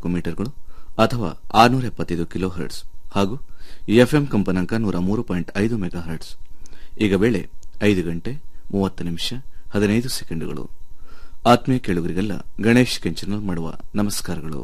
ನಾಲ್ಕು ಮೀಟರ್ಗಳು ಅಥವಾ ಆರುನೂರ ಎಪ್ಪತ್ತೈದು ಕಿಲೋ ಹರ್ಟ್ಸ್ ಹಾಗೂ ಎಫ್ಎಂ ಕಂಪನಾಂಕ ನೂರ ಮೂರು ಪಾಯಿಂಟ್ ಐದು ಮೆಗಾ ಹರ್ಟ್ಸ್ ಈಗ ವೇಳೆ ಐದು ಗಂಟೆ ಮೂವತ್ತು ನಿಮಿಷ ಹದಿನೈದು ಸೆಕೆಂಡುಗಳು ಆತ್ಮೀಯ ಕೇಳುಗರಿಗೆಲ್ಲ ಗಣೇಶ್ ಕೆಂಚನಲ್ ಮಾಡುವ ನಮಸ್ಕಾರಗಳು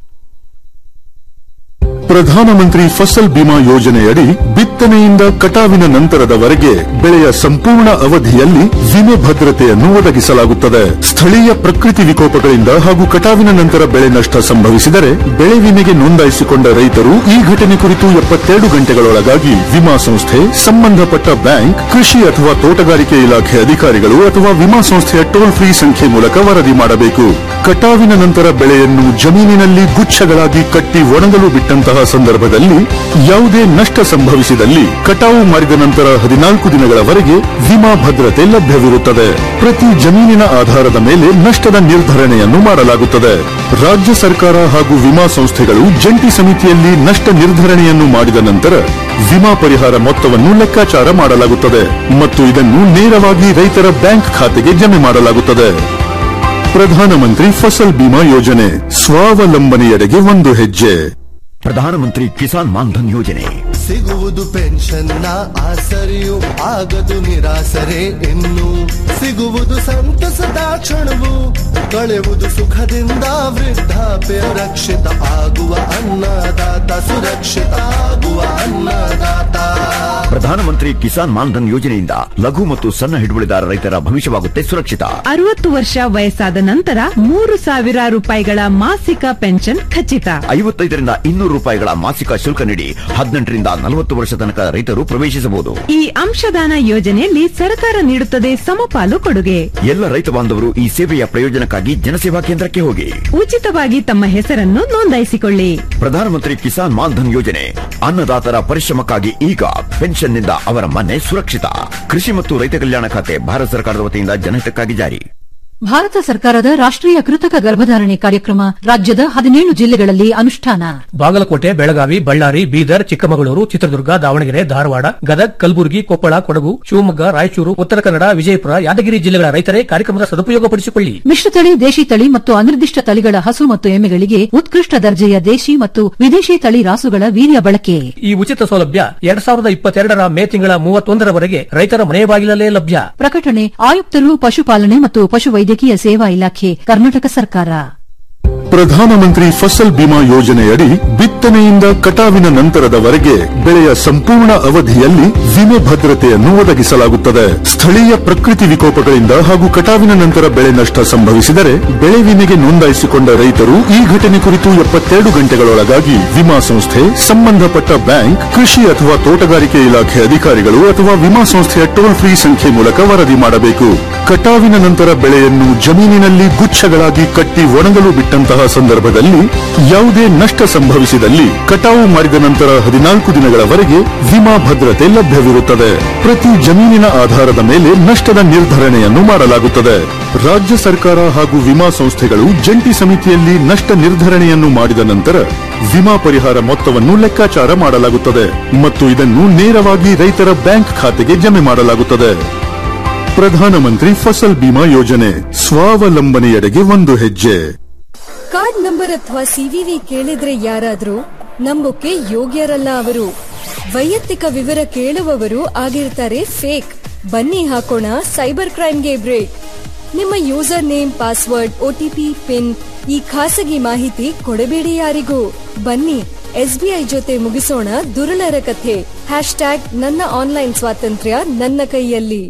ಪ್ರಧಾನಮಂತ್ರಿ ಫಸಲ್ ಬಿಮಾ ಯೋಜನೆಯಡಿ ಬಿತ್ತನೆಯಿಂದ ಕಟಾವಿನ ನಂತರದವರೆಗೆ ಬೆಳೆಯ ಸಂಪೂರ್ಣ ಅವಧಿಯಲ್ಲಿ ವಿಮೆ ಭದ್ರತೆಯನ್ನು ಒದಗಿಸಲಾಗುತ್ತದೆ ಸ್ಥಳೀಯ ಪ್ರಕೃತಿ ವಿಕೋಪಗಳಿಂದ ಹಾಗೂ ಕಟಾವಿನ ನಂತರ ಬೆಳೆ ನಷ್ಟ ಸಂಭವಿಸಿದರೆ ಬೆಳೆ ವಿಮೆಗೆ ನೋಂದಾಯಿಸಿಕೊಂಡ ರೈತರು ಈ ಘಟನೆ ಕುರಿತು ಎಪ್ಪತ್ತೆರಡು ಗಂಟೆಗಳೊಳಗಾಗಿ ವಿಮಾ ಸಂಸ್ಥೆ ಸಂಬಂಧಪಟ್ಟ ಬ್ಯಾಂಕ್ ಕೃಷಿ ಅಥವಾ ತೋಟಗಾರಿಕೆ ಇಲಾಖೆ ಅಧಿಕಾರಿಗಳು ಅಥವಾ ವಿಮಾ ಸಂಸ್ಥೆಯ ಟೋಲ್ ಫ್ರೀ ಸಂಖ್ಯೆ ಮೂಲಕ ವರದಿ ಮಾಡಬೇಕು ಕಟಾವಿನ ನಂತರ ಬೆಳೆಯನ್ನು ಜಮೀನಿನಲ್ಲಿ ಗುಚ್ಛಗಳಾಗಿ ಕಟ್ಟಿ ಒಣಗಲು ಬಿಟ್ಟಂತಹ ಸಂದರ್ಭದಲ್ಲಿ ಯಾವುದೇ ನಷ್ಟ ಸಂಭವಿಸಿದಲ್ಲಿ ಕಟಾವು ಮಾಡಿದ ನಂತರ ಹದಿನಾಲ್ಕು ದಿನಗಳವರೆಗೆ ವಿಮಾ ಭದ್ರತೆ ಲಭ್ಯವಿರುತ್ತದೆ ಪ್ರತಿ ಜಮೀನಿನ ಆಧಾರದ ಮೇಲೆ ನಷ್ಟದ ನಿರ್ಧರಣೆಯನ್ನು ಮಾಡಲಾಗುತ್ತದೆ ರಾಜ್ಯ ಸರ್ಕಾರ ಹಾಗೂ ವಿಮಾ ಸಂಸ್ಥೆಗಳು ಜಂಟಿ ಸಮಿತಿಯಲ್ಲಿ ನಷ್ಟ ನಿರ್ಧರಣೆಯನ್ನು ಮಾಡಿದ ನಂತರ ವಿಮಾ ಪರಿಹಾರ ಮೊತ್ತವನ್ನು ಲೆಕ್ಕಾಚಾರ ಮಾಡಲಾಗುತ್ತದೆ ಮತ್ತು ಇದನ್ನು ನೇರವಾಗಿ ರೈತರ ಬ್ಯಾಂಕ್ ಖಾತೆಗೆ ಜಮೆ ಮಾಡಲಾಗುತ್ತದೆ ಪ್ರಧಾನಮಂತ್ರಿ ಫಸಲ್ ಬಿಮಾ ಯೋಜನೆ ಸ್ವಾವಲಂಬನೆಯೆಡೆಗೆ ಒಂದು ಹೆಜ್ಜೆ ಪ್ರಧಾನಮಂತ್ರಿ ಕಿಸಾನ್ ಮಾನ್ಧನ್ ಯೋಜನೆ ಸಿಗುವುದು ಪೆನ್ಷನ್ನ ಆಸರೆಯು ಆಗದು ನಿರಾಸರೆ ಇನ್ನು ಸಿಗುವುದು ಸಂತಸದ ಕ್ಷಣವು ಕಳೆವುದು ಸುಖದಿಂದ ವೃದ್ಧಾಪ್ಯ ರಕ್ಷಿತ ಆಗುವ ಅನ್ನದಾತ ಸುರಕ್ಷಿತ ಆಗುವ ಅನ್ನದಾತ ಪ್ರಧಾನಮಂತ್ರಿ ಕಿಸಾನ್ ಮಾನ್ಧನ್ ಯೋಜನೆಯಿಂದ ಲಘು ಮತ್ತು ಸಣ್ಣ ಹಿಡುವಳಿದಾರ ರೈತರ ಭವಿಷ್ಯವಾಗುತ್ತೆ ಸುರಕ್ಷಿತ ಅರವತ್ತು ವರ್ಷ ವಯಸ್ಸಾದ ನಂತರ ಮೂರು ಸಾವಿರ ರೂಪಾಯಿಗಳ ಮಾಸಿಕ ಪೆನ್ಷನ್ ಖಚಿತ ಐವತ್ತೈದರಿಂದ ಇನ್ನೂರು ರೂಪಾಯಿಗಳ ಮಾಸಿಕ ಶುಲ್ಕ ನೀಡಿ ಹದಿನೆಂಟರಿಂದ ನಲವತ್ತು ವರ್ಷ ತನಕ ರೈತರು ಪ್ರವೇಶಿಸಬಹುದು ಈ ಅಂಶದಾನ ಯೋಜನೆಯಲ್ಲಿ ಸರ್ಕಾರ ನೀಡುತ್ತದೆ ಸಮಪಾಲು ಕೊಡುಗೆ ಎಲ್ಲ ರೈತ ಬಾಂಧವರು ಈ ಸೇವೆಯ ಪ್ರಯೋಜನಕ್ಕಾಗಿ ಜನಸೇವಾ ಕೇಂದ್ರಕ್ಕೆ ಹೋಗಿ ಉಚಿತವಾಗಿ ತಮ್ಮ ಹೆಸರನ್ನು ನೋಂದಾಯಿಸಿಕೊಳ್ಳಿ ಪ್ರಧಾನಮಂತ್ರಿ ಕಿಸಾನ್ ಮಾನ್ಧನ್ ಯೋಜನೆ ಅನ್ನದಾತರ ಪರಿಶ್ರಮಕ್ಕಾಗಿ ಈಗ ಪೆನ್ಷನ್ನಿಂದ ಅವರ ಮನೆ ಸುರಕ್ಷಿತ ಕೃಷಿ ಮತ್ತು ರೈತ ಕಲ್ಯಾಣ ಖಾತೆ ಭಾರತ ಸರ್ಕಾರದ ವತಿಯಿಂದ ಜನಹಿತಕ್ಕಾಗಿ ಜಾರಿ ಭಾರತ ಸರ್ಕಾರದ ರಾಷ್ಟ್ರೀಯ ಕೃತಕ ಗರ್ಭಧಾರಣೆ ಕಾರ್ಯಕ್ರಮ ರಾಜ್ಯದ ಹದಿನೇಳು ಜಿಲ್ಲೆಗಳಲ್ಲಿ ಅನುಷ್ಠಾನ ಬಾಗಲಕೋಟೆ ಬೆಳಗಾವಿ ಬಳ್ಳಾರಿ ಬೀದರ್ ಚಿಕ್ಕಮಗಳೂರು ಚಿತ್ರದುರ್ಗ ದಾವಣಗೆರೆ ಧಾರವಾಡ ಗದಗ್ ಕಲಬುರಗಿ ಕೊಪ್ಪಳ ಕೊಡಗು ಶಿವಮೊಗ್ಗ ರಾಯಚೂರು ಉತ್ತರ ಕನ್ನಡ ವಿಜಯಪುರ ಯಾದಗಿರಿ ಜಿಲ್ಲೆಗಳ ರೈತರೇ ಕಾರ್ಯಕ್ರಮದ ಸದುಪಯೋಗಪಡಿಸಿಕೊಳ್ಳಿ ಮಿಶ್ರತಳಿ ದೇಶಿ ತಳಿ ಮತ್ತು ಅನಿರ್ದಿಷ್ಟ ತಳಿಗಳ ಹಸು ಮತ್ತು ಎಮ್ಮೆಗಳಿಗೆ ಉತ್ಕೃಷ್ಟ ದರ್ಜೆಯ ದೇಶಿ ಮತ್ತು ವಿದೇಶಿ ತಳಿ ರಾಸುಗಳ ವೀರ್ಯ ಬಳಕೆ ಈ ಉಚಿತ ಸೌಲಭ್ಯ ಎರಡ್ ಸಾವಿರದ ಇಪ್ಪತ್ತೆರಡರ ಮೇ ತಿಂಗಳ ಮೂವತ್ತೊಂದರವರೆಗೆ ರೈತರ ಮನೆ ಬಾಗಿಲಲ್ಲೇ ಲಭ್ಯ ಪ್ರಕಟಣೆ ಆಯುಕ್ತರು ಪಶುಪಾಲನೆ ಮತ್ತು ಪಶುವೈದ್ಯಕೀಯ ಸೇವಾ ಇಲಾಖೆ ಕರ್ನಾಟಕ ಸರ್ಕಾರ ಪ್ರಧಾನಮಂತ್ರಿ ಫಸಲ್ ಬಿಮಾ ಯೋಜನೆಯಡಿ ಬಿತ್ತನೆಯಿಂದ ಕಟಾವಿನ ನಂತರದವರೆಗೆ ಬೆಳೆಯ ಸಂಪೂರ್ಣ ಅವಧಿಯಲ್ಲಿ ವಿಮೆ ಭದ್ರತೆಯನ್ನು ಒದಗಿಸಲಾಗುತ್ತದೆ ಸ್ಥಳೀಯ ಪ್ರಕೃತಿ ವಿಕೋಪಗಳಿಂದ ಹಾಗೂ ಕಟಾವಿನ ನಂತರ ಬೆಳೆ ನಷ್ಟ ಸಂಭವಿಸಿದರೆ ಬೆಳೆ ವಿಮೆಗೆ ನೋಂದಾಯಿಸಿಕೊಂಡ ರೈತರು ಈ ಘಟನೆ ಕುರಿತು ಎಪ್ಪತ್ತೆರಡು ಗಂಟೆಗಳೊಳಗಾಗಿ ವಿಮಾ ಸಂಸ್ಥೆ ಸಂಬಂಧಪಟ್ಟ ಬ್ಯಾಂಕ್ ಕೃಷಿ ಅಥವಾ ತೋಟಗಾರಿಕೆ ಇಲಾಖೆ ಅಧಿಕಾರಿಗಳು ಅಥವಾ ವಿಮಾ ಸಂಸ್ಥೆಯ ಟೋಲ್ ಫ್ರೀ ಸಂಖ್ಯೆ ಮೂಲಕ ವರದಿ ಮಾಡಬೇಕು ಕಟಾವಿನ ನಂತರ ಬೆಳೆಯನ್ನು ಜಮೀನಿನಲ್ಲಿ ಗುಚ್ಛಗಳಾಗಿ ಕಟ್ಟಿ ಒಣಗಲು ಬಿಟ್ಟಂತಹ ಸಂದರ್ಭದಲ್ಲಿ ಯಾವುದೇ ನಷ್ಟ ಸಂಭವಿಸಿದಲ್ಲಿ ಕಟಾವು ಮಾಡಿದ ನಂತರ ಹದಿನಾಲ್ಕು ದಿನಗಳವರೆಗೆ ವಿಮಾ ಭದ್ರತೆ ಲಭ್ಯವಿರುತ್ತದೆ ಪ್ರತಿ ಜಮೀನಿನ ಆಧಾರದ ಮೇಲೆ ನಷ್ಟದ ನಿರ್ಧರಣೆಯನ್ನು ಮಾಡಲಾಗುತ್ತದೆ ರಾಜ್ಯ ಸರ್ಕಾರ ಹಾಗೂ ವಿಮಾ ಸಂಸ್ಥೆಗಳು ಜಂಟಿ ಸಮಿತಿಯಲ್ಲಿ ನಷ್ಟ ನಿರ್ಧರಣೆಯನ್ನು ಮಾಡಿದ ನಂತರ ವಿಮಾ ಪರಿಹಾರ ಮೊತ್ತವನ್ನು ಲೆಕ್ಕಾಚಾರ ಮಾಡಲಾಗುತ್ತದೆ ಮತ್ತು ಇದನ್ನು ನೇರವಾಗಿ ರೈತರ ಬ್ಯಾಂಕ್ ಖಾತೆಗೆ ಜಮೆ ಮಾಡಲಾಗುತ್ತದೆ ಪ್ರಧಾನಮಂತ್ರಿ ಫಸಲ್ ಬಿಮಾ ಯೋಜನೆ ಸ್ವಾವಲಂಬನೆಯೆಡೆಗೆ ಒಂದು ಹೆಜ್ಜೆ ಕಾರ್ಡ್ ನಂಬರ್ ಅಥವಾ ಸಿವಿವಿ ಕೇಳಿದ್ರೆ ಯಾರಾದ್ರೂ ನಂಬೋಕೆ ಯೋಗ್ಯರಲ್ಲ ಅವರು ವೈಯಕ್ತಿಕ ವಿವರ ಕೇಳುವವರು ಆಗಿರ್ತಾರೆ ಫೇಕ್ ಬನ್ನಿ ಹಾಕೋಣ ಸೈಬರ್ ಕ್ರೈಮ್ಗೆ ಬ್ರೇಕ್ ನಿಮ್ಮ user name password OTP PIN ಈ ಖಾಸಗಿ ಮಾಹಿತಿ ಕೊಡಬೇಡಿ ಯಾರಿಗೂ ಬನ್ನಿ ಎಸ್ಬಿಐ ಜೊತೆ ಮುಗಿಸೋಣ ದುರುಳರ ಕಥೆ ಹ್ಯಾಶ್ ಟ್ಯಾಗ್ ನನ್ನ ಆನ್ಲೈನ್ ಸ್ವಾತಂತ್ರ್ಯ ನನ್ನ ಕೈಯಲ್ಲಿ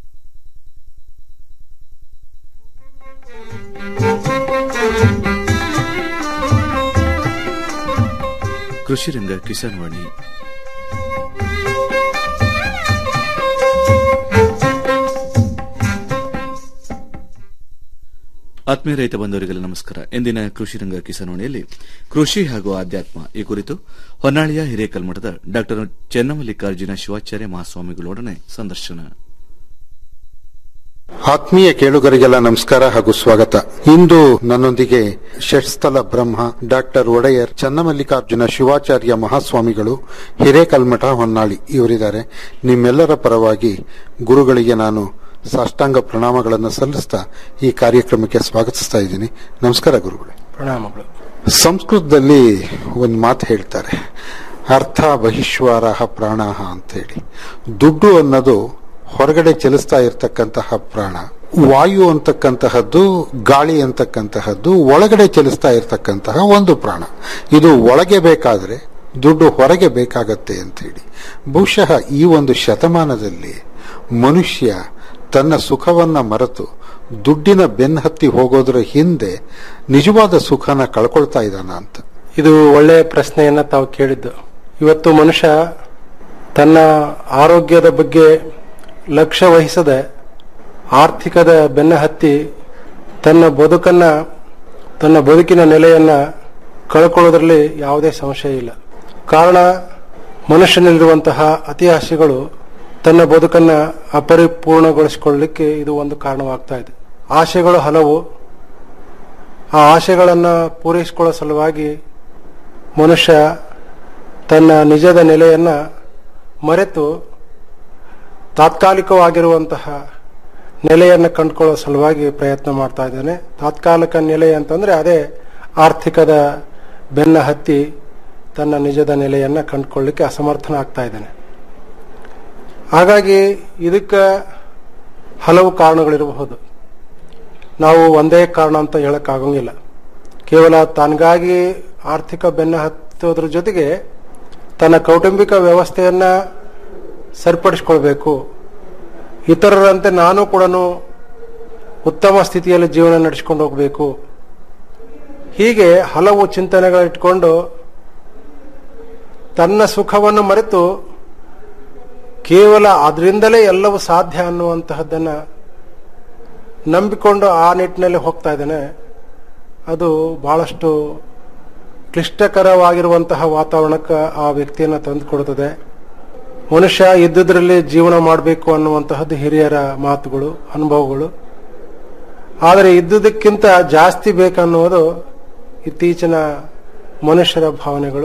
ಕೃಷಿ ರಂಗ ಕಿಸಾನ್ ವಾಣಿ ಆತ್ಮೀಯ ರೈತ ಬಂಧುವರಿಗೆಲ್ಲ ನಮಸ್ಕಾರ ಇಂದಿನ ಕೃಷಿ ರಂಗ ಕಿಸಾನ್ವಾಣಿಯಲ್ಲಿ ಕೃಷಿ ಹಾಗೂ ಆಧ್ಯಾತ್ಮ ಈ ಕುರಿತು ಹೊನ್ನಾಳಿಯ ಹಿರೇಕಲ್ಮಠದ ಡಾ ಚೆನ್ನಮಲ್ಲಿಕಾರ್ಜುನ ಶಿವಾಚಾರ್ಯ ಮಹಾಸ್ವಾಮಿಗಳೊಡನೆ ಸಂದರ್ಶನ ಆತ್ಮೀಯ ಕೇಳುಗರಿಗೆಲ್ಲ ನಮಸ್ಕಾರ ಹಾಗೂ ಸ್ವಾಗತ ಇಂದು ನನ್ನೊಂದಿಗೆ ಷಟ್ಸ್ಥಲ ಬ್ರಹ್ಮ ಡಾಕ್ಟರ್ ಒಡೆಯರ್ ಚನ್ನಮಲ್ಲಿಕಾರ್ಜುನ ಶಿವಾಚಾರ್ಯ ಮಹಾಸ್ವಾಮಿಗಳು ಹಿರೇಕಲ್ಮಠ ಹೊನ್ನಾಳಿ ಇವರಿದ್ದಾರೆ ನಿಮ್ಮೆಲ್ಲರ ಪರವಾಗಿ ಗುರುಗಳಿಗೆ ನಾನು ಸಾಷ್ಟಾಂಗ ಪ್ರಣಾಮಗಳನ್ನು ಸಲ್ಲಿಸ್ತಾ ಈ ಕಾರ್ಯಕ್ರಮಕ್ಕೆ ಸ್ವಾಗತಿಸ್ತಾ ಇದ್ದೀನಿ ನಮಸ್ಕಾರ ಗುರುಗಳೇ ಪ್ರಣಾಮಗಳು ಸಂಸ್ಕೃತದಲ್ಲಿ ಒಂದು ಮಾತು ಹೇಳ್ತಾರೆ ಅರ್ಥ ಬಹಿಷ್ವಾರ ಪ್ರಾಣ ಅಂತೇಳಿ ದುಡ್ಡು ಅನ್ನೋದು ಹೊರಗಡೆ ಚಲಿಸ್ತಾ ಇರತಕ್ಕಂತಹ ಪ್ರಾಣ ವಾಯು ಅಂತಕ್ಕಂತಹದ್ದು ಗಾಳಿ ಅಂತಕ್ಕಂತಹದ್ದು ಒಳಗಡೆ ಚಲಿಸ್ತಾ ಇರತಕ್ಕಂತಹ ಒಂದು ಪ್ರಾಣ ಇದು ಒಳಗೆ ಬೇಕಾದ್ರೆ ದುಡ್ಡು ಹೊರಗೆ ಬೇಕಾಗತ್ತೆ ಅಂತೇಳಿ ಬಹುಶಃ ಈ ಒಂದು ಶತಮಾನದಲ್ಲಿ ಮನುಷ್ಯ ತನ್ನ ಸುಖವನ್ನ ಮರೆತು ದುಡ್ಡಿನ ಬೆನ್ನಹತ್ತಿ ಹೋಗೋದ್ರ ಹಿಂದೆ ನಿಜವಾದ ಸುಖನ ಕಳ್ಕೊಳ್ತಾ ಇದ್ದಾನ ಅಂತ ಇದು ಒಳ್ಳೆಯ ಪ್ರಶ್ನೆಯನ್ನ ತಾವು ಕೇಳಿದ್ದು ಇವತ್ತು ಮನುಷ್ಯ ತನ್ನ ಆರೋಗ್ಯದ ಬಗ್ಗೆ ಲಕ್ಷ್ಯ ವಹಿಸದೆ ಆರ್ಥಿಕದ ಬೆನ್ನ ಹತ್ತಿ ತನ್ನ ಬದುಕನ್ನ ತನ್ನ ಬದುಕಿನ ನೆಲೆಯನ್ನ ಕಳ್ಕೊಳ್ಳೋದ್ರಲ್ಲಿ ಯಾವುದೇ ಸಂಶಯ ಇಲ್ಲ ಕಾರಣ ಮನುಷ್ಯನಲ್ಲಿರುವಂತಹ ಅತಿ ಆಸೆಗಳು ತನ್ನ ಬದುಕನ್ನ ಅಪರಿಪೂರ್ಣಗೊಳಿಸಿಕೊಳ್ಳಲಿಕ್ಕೆ ಇದು ಒಂದು ಕಾರಣವಾಗ್ತಾ ಇದೆ ಆಸೆಗಳು ಹಲವು ಆ ಆಸೆಗಳನ್ನ ಪೂರೈಸಿಕೊಳ್ಳೋ ಸಲುವಾಗಿ ಮನುಷ್ಯ ತನ್ನ ನಿಜದ ನೆಲೆಯನ್ನ ಮರೆತು ತಾತ್ಕಾಲಿಕವಾಗಿರುವಂತಹ ನೆಲೆಯನ್ನು ಕಂಡುಕೊಳ್ಳೋ ಸಲುವಾಗಿ ಪ್ರಯತ್ನ ಮಾಡ್ತಾ ಇದ್ದಾನೆ ತಾತ್ಕಾಲಿಕ ನೆಲೆ ಅಂತಂದ್ರೆ ಅದೇ ಆರ್ಥಿಕದ ಬೆನ್ನ ಹತ್ತಿ ತನ್ನ ನಿಜದ ನೆಲೆಯನ್ನ ಕಂಡುಕೊಳ್ಳಿಕ್ಕೆ ಅಸಮರ್ಥನ ಆಗ್ತಾ ಇದ್ದಾನೆ ಹಾಗಾಗಿ ಇದಕ್ಕೆ ಹಲವು ಕಾರಣಗಳಿರಬಹುದು ನಾವು ಒಂದೇ ಕಾರಣ ಅಂತ ಹೇಳಕ್ಕಾಗಂಗಿಲ್ಲ ಕೇವಲ ತನಗಾಗಿ ಆರ್ಥಿಕ ಬೆನ್ನ ಹತ್ತೋದ್ರ ಜೊತೆಗೆ ತನ್ನ ಕೌಟುಂಬಿಕ ವ್ಯವಸ್ಥೆಯನ್ನ ಸರಿಪಡಿಸ್ಕೊಳ್ಬೇಕು ಇತರರಂತೆ ನಾನು ಕೂಡ ಉತ್ತಮ ಸ್ಥಿತಿಯಲ್ಲಿ ಜೀವನ ನಡೆಸಿಕೊಂಡು ಹೋಗಬೇಕು ಹೀಗೆ ಹಲವು ಚಿಂತನೆಗಳಿಟ್ಕೊಂಡು ತನ್ನ ಸುಖವನ್ನು ಮರೆತು ಕೇವಲ ಅದರಿಂದಲೇ ಎಲ್ಲವೂ ಸಾಧ್ಯ ಅನ್ನುವಂತಹದ್ದನ್ನ ನಂಬಿಕೊಂಡು ಆ ನಿಟ್ಟಿನಲ್ಲಿ ಹೋಗ್ತಾ ಇದ್ದಾನೆ ಅದು ಬಹಳಷ್ಟು ಕ್ಲಿಷ್ಟಕರವಾಗಿರುವಂತಹ ವಾತಾವರಣಕ್ಕೆ ಆ ವ್ಯಕ್ತಿಯನ್ನು ತಂದುಕೊಡುತ್ತದೆ ಮನುಷ್ಯ ಇದ್ದುದರಲ್ಲಿ ಜೀವನ ಮಾಡಬೇಕು ಅನ್ನುವಂತಹದ್ದು ಹಿರಿಯರ ಮಾತುಗಳು ಅನುಭವಗಳು ಆದರೆ ಇದ್ದುದಕ್ಕಿಂತ ಜಾಸ್ತಿ ಬೇಕನ್ನುವುದು ಇತ್ತೀಚಿನ ಮನುಷ್ಯರ ಭಾವನೆಗಳು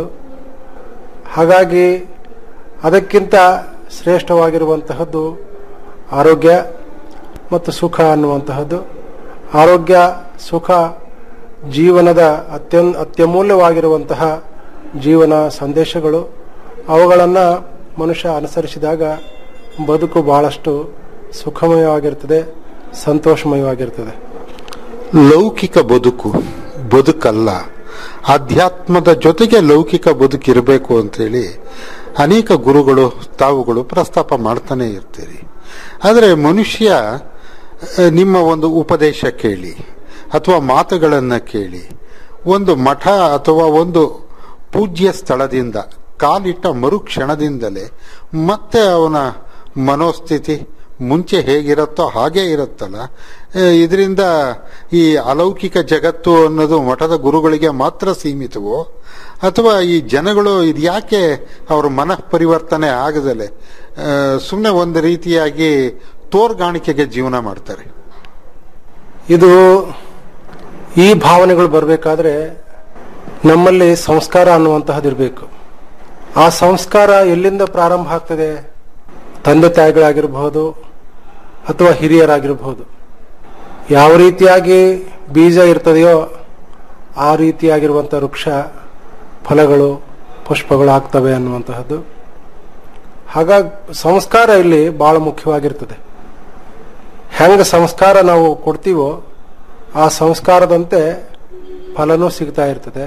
ಹಾಗಾಗಿ ಅದಕ್ಕಿಂತ ಶ್ರೇಷ್ಠವಾಗಿರುವಂತಹದ್ದು ಆರೋಗ್ಯ ಮತ್ತು ಸುಖ ಅನ್ನುವಂತಹದ್ದು ಆರೋಗ್ಯ ಸುಖ ಜೀವನದ ಅತ್ಯನ್ ಅತ್ಯಮೂಲ್ಯವಾಗಿರುವಂತಹ ಜೀವನ ಸಂದೇಶಗಳು ಅವುಗಳನ್ನು ಮನುಷ್ಯ ಅನುಸರಿಸಿದಾಗ ಬದುಕು ಬಹಳಷ್ಟು ಸುಖಮಯವಾಗಿರ್ತದೆ ಸಂತೋಷಮಯವಾಗಿರ್ತದೆ ಲೌಕಿಕ ಬದುಕು ಬದುಕಲ್ಲ ಆಧ್ಯಾತ್ಮದ ಜೊತೆಗೆ ಲೌಕಿಕ ಬದುಕಿರಬೇಕು ಅಂತೇಳಿ ಅನೇಕ ಗುರುಗಳು ತಾವುಗಳು ಪ್ರಸ್ತಾಪ ಮಾಡ್ತಾನೆ ಇರ್ತೀರಿ ಆದರೆ ಮನುಷ್ಯ ಆ, ನಿಮ್ಮ ಒಂದು ಉಪದೇಶ ಕೇಳಿ ಅಥವಾ ಮಾತುಗಳನ್ನು ಕೇಳಿ ಒಂದು ಮಠ ಅಥವಾ ಒಂದು ಪೂಜ್ಯ ಸ್ಥಳದಿಂದ ಕಾಲಿಟ್ಟ ಮರುಕ್ಷಣದಿಂದಲೇ ಮತ್ತೆ ಅವನ ಮನೋಸ್ಥಿತಿ ಮುಂಚೆ ಹೇಗಿರುತ್ತೋ ಹಾಗೇ ಇರುತ್ತಲ್ಲ ಇದರಿಂದ ಈ ಅಲೌಕಿಕ ಜಗತ್ತು ಅನ್ನೋದು ಮಠದ ಗುರುಗಳಿಗೆ ಮಾತ್ರ ಸೀಮಿತವೋ ಅಥವಾ ಈ ಜನಗಳು ಇದು ಯಾಕೆ ಅವ್ರ ಮನಃ ಪರಿವರ್ತನೆ ಆಗದಲೆ ಸುಮ್ಮನೆ ಒಂದು ರೀತಿಯಾಗಿ ತೋರ್ಗಾಣಿಕೆಗೆ ಜೀವನ ಮಾಡ್ತಾರೆ ಇದು ಈ ಭಾವನೆಗಳು ಬರಬೇಕಾದ್ರೆ ನಮ್ಮಲ್ಲಿ ಸಂಸ್ಕಾರ ಅನ್ನುವಂತಹದ್ದು ಇರಬೇಕು ಆ ಸಂಸ್ಕಾರ ಎಲ್ಲಿಂದ ಪ್ರಾರಂಭ ಆಗ್ತದೆ ತಂದೆ ತಾಯಿಗಳಾಗಿರಬಹುದು ಅಥವಾ ಹಿರಿಯರಾಗಿರಬಹುದು ಯಾವ ರೀತಿಯಾಗಿ ಬೀಜ ಇರ್ತದೆಯೋ ಆ ರೀತಿಯಾಗಿರುವಂಥ ವೃಕ್ಷ ಫಲಗಳು ಪುಷ್ಪಗಳು ಆಗ್ತವೆ ಅನ್ನುವಂತಹದ್ದು ಹಾಗಾಗಿ ಸಂಸ್ಕಾರ ಇಲ್ಲಿ ಬಹಳ ಮುಖ್ಯವಾಗಿರ್ತದೆ ಹೆಂಗ ಸಂಸ್ಕಾರ ನಾವು ಕೊಡ್ತೀವೋ ಆ ಸಂಸ್ಕಾರದಂತೆ ಫಲನೂ ಸಿಗ್ತಾ ಇರ್ತದೆ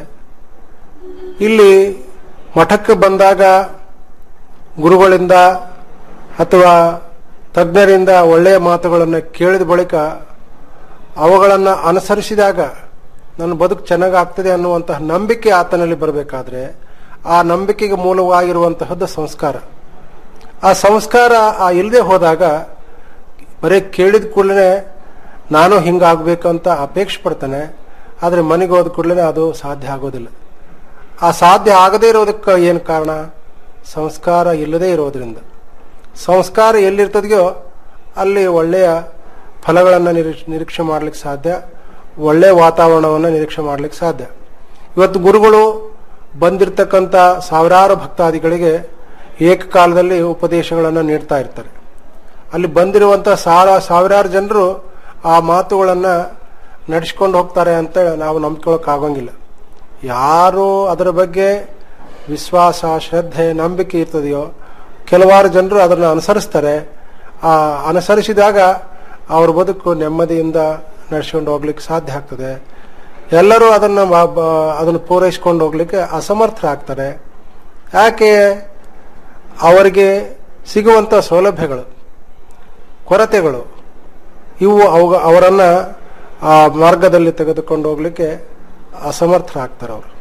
ಇಲ್ಲಿ ಮಠಕ್ಕೆ ಬಂದಾಗ ಗುರುಗಳಿಂದ ಅಥವಾ ತಜ್ಞರಿಂದ ಒಳ್ಳೆಯ ಮಾತುಗಳನ್ನು ಕೇಳಿದ ಬಳಿಕ ಅವುಗಳನ್ನು ಅನುಸರಿಸಿದಾಗ ನನ್ನ ಬದುಕು ಚೆನ್ನಾಗಿ ಆಗ್ತದೆ ಅನ್ನುವಂತಹ ನಂಬಿಕೆ ಆತನಲ್ಲಿ ಬರಬೇಕಾದ್ರೆ ಆ ನಂಬಿಕೆಗೆ ಮೂಲವಾಗಿರುವಂತಹದ್ದು ಸಂಸ್ಕಾರ ಆ ಸಂಸ್ಕಾರ ಆ ಇಲ್ಲದೆ ಹೋದಾಗ ಬರೀ ಕೇಳಿದ ಕೂಡಲೇ ನಾನು ಹಿಂಗಾಗಬೇಕಂತ ಅಪೇಕ್ಷೆ ಪಡ್ತಾನೆ ಆದರೆ ಮನೆಗೆ ಹೋದ ಕೂಡಲೇ ಅದು ಸಾಧ್ಯ ಆಗೋದಿಲ್ಲ ಆ ಸಾಧ್ಯ ಆಗದೇ ಇರೋದಕ್ಕೆ ಏನು ಕಾರಣ ಸಂಸ್ಕಾರ ಇಲ್ಲದೇ ಇರೋದ್ರಿಂದ ಸಂಸ್ಕಾರ ಎಲ್ಲಿರ್ತದೆಯೋ ಅಲ್ಲಿ ಒಳ್ಳೆಯ ಫಲಗಳನ್ನು ನಿರೀಕ್ಷೆ ಮಾಡ್ಲಿಕ್ಕೆ ಸಾಧ್ಯ ಒಳ್ಳೆಯ ವಾತಾವರಣವನ್ನು ನಿರೀಕ್ಷೆ ಮಾಡ್ಲಿಕ್ಕೆ ಸಾಧ್ಯ ಇವತ್ತು ಗುರುಗಳು ಬಂದಿರತಕ್ಕಂಥ ಸಾವಿರಾರು ಭಕ್ತಾದಿಗಳಿಗೆ ಏಕಕಾಲದಲ್ಲಿ ಉಪದೇಶಗಳನ್ನು ನೀಡ್ತಾ ಇರ್ತಾರೆ ಅಲ್ಲಿ ಬಂದಿರುವಂಥ ಸಾವಿರ ಸಾವಿರಾರು ಜನರು ಆ ಮಾತುಗಳನ್ನು ನಡೆಸ್ಕೊಂಡು ಹೋಗ್ತಾರೆ ಅಂತ ನಾವು ನಂಬ್ಕೊಳ್ಳೋಕ್ಕಾಗಂಗಿಲ್ಲ ಯಾರು ಅದರ ಬಗ್ಗೆ ವಿಶ್ವಾಸ ಶ್ರದ್ಧೆ ನಂಬಿಕೆ ಇರ್ತದೆಯೋ ಕೆಲವಾರು ಜನರು ಅದನ್ನು ಅನುಸರಿಸ್ತಾರೆ ಆ ಅನುಸರಿಸಿದಾಗ ಅವ್ರ ಬದುಕು ನೆಮ್ಮದಿಯಿಂದ ನಡೆಸ್ಕೊಂಡು ಹೋಗ್ಲಿಕ್ಕೆ ಸಾಧ್ಯ ಆಗ್ತದೆ ಎಲ್ಲರೂ ಅದನ್ನು ಬ- ಬ- ಅದನ್ನು ಪೂರೈಸ್ಕೊಂಡು ಹೋಗ್ಲಿಕ್ಕೆ ಅಸಮರ್ಥರಾಗ್ತಾರೆ ಯಾಕೆ ಅವರಿಗೆ ಸಿಗುವಂಥ ಸೌಲಭ್ಯಗಳು ಕೊರತೆಗಳು ಇವು ಅವು ಅವರನ್ನ ಆ ಮಾರ್ಗದಲ್ಲಿ ತೆಗೆದುಕೊಂಡು ಹೋಗ್ಲಿಕ್ಕೆ ಅಸಮರ್ಥರಾಗ್ತಾರೆ ಅವರು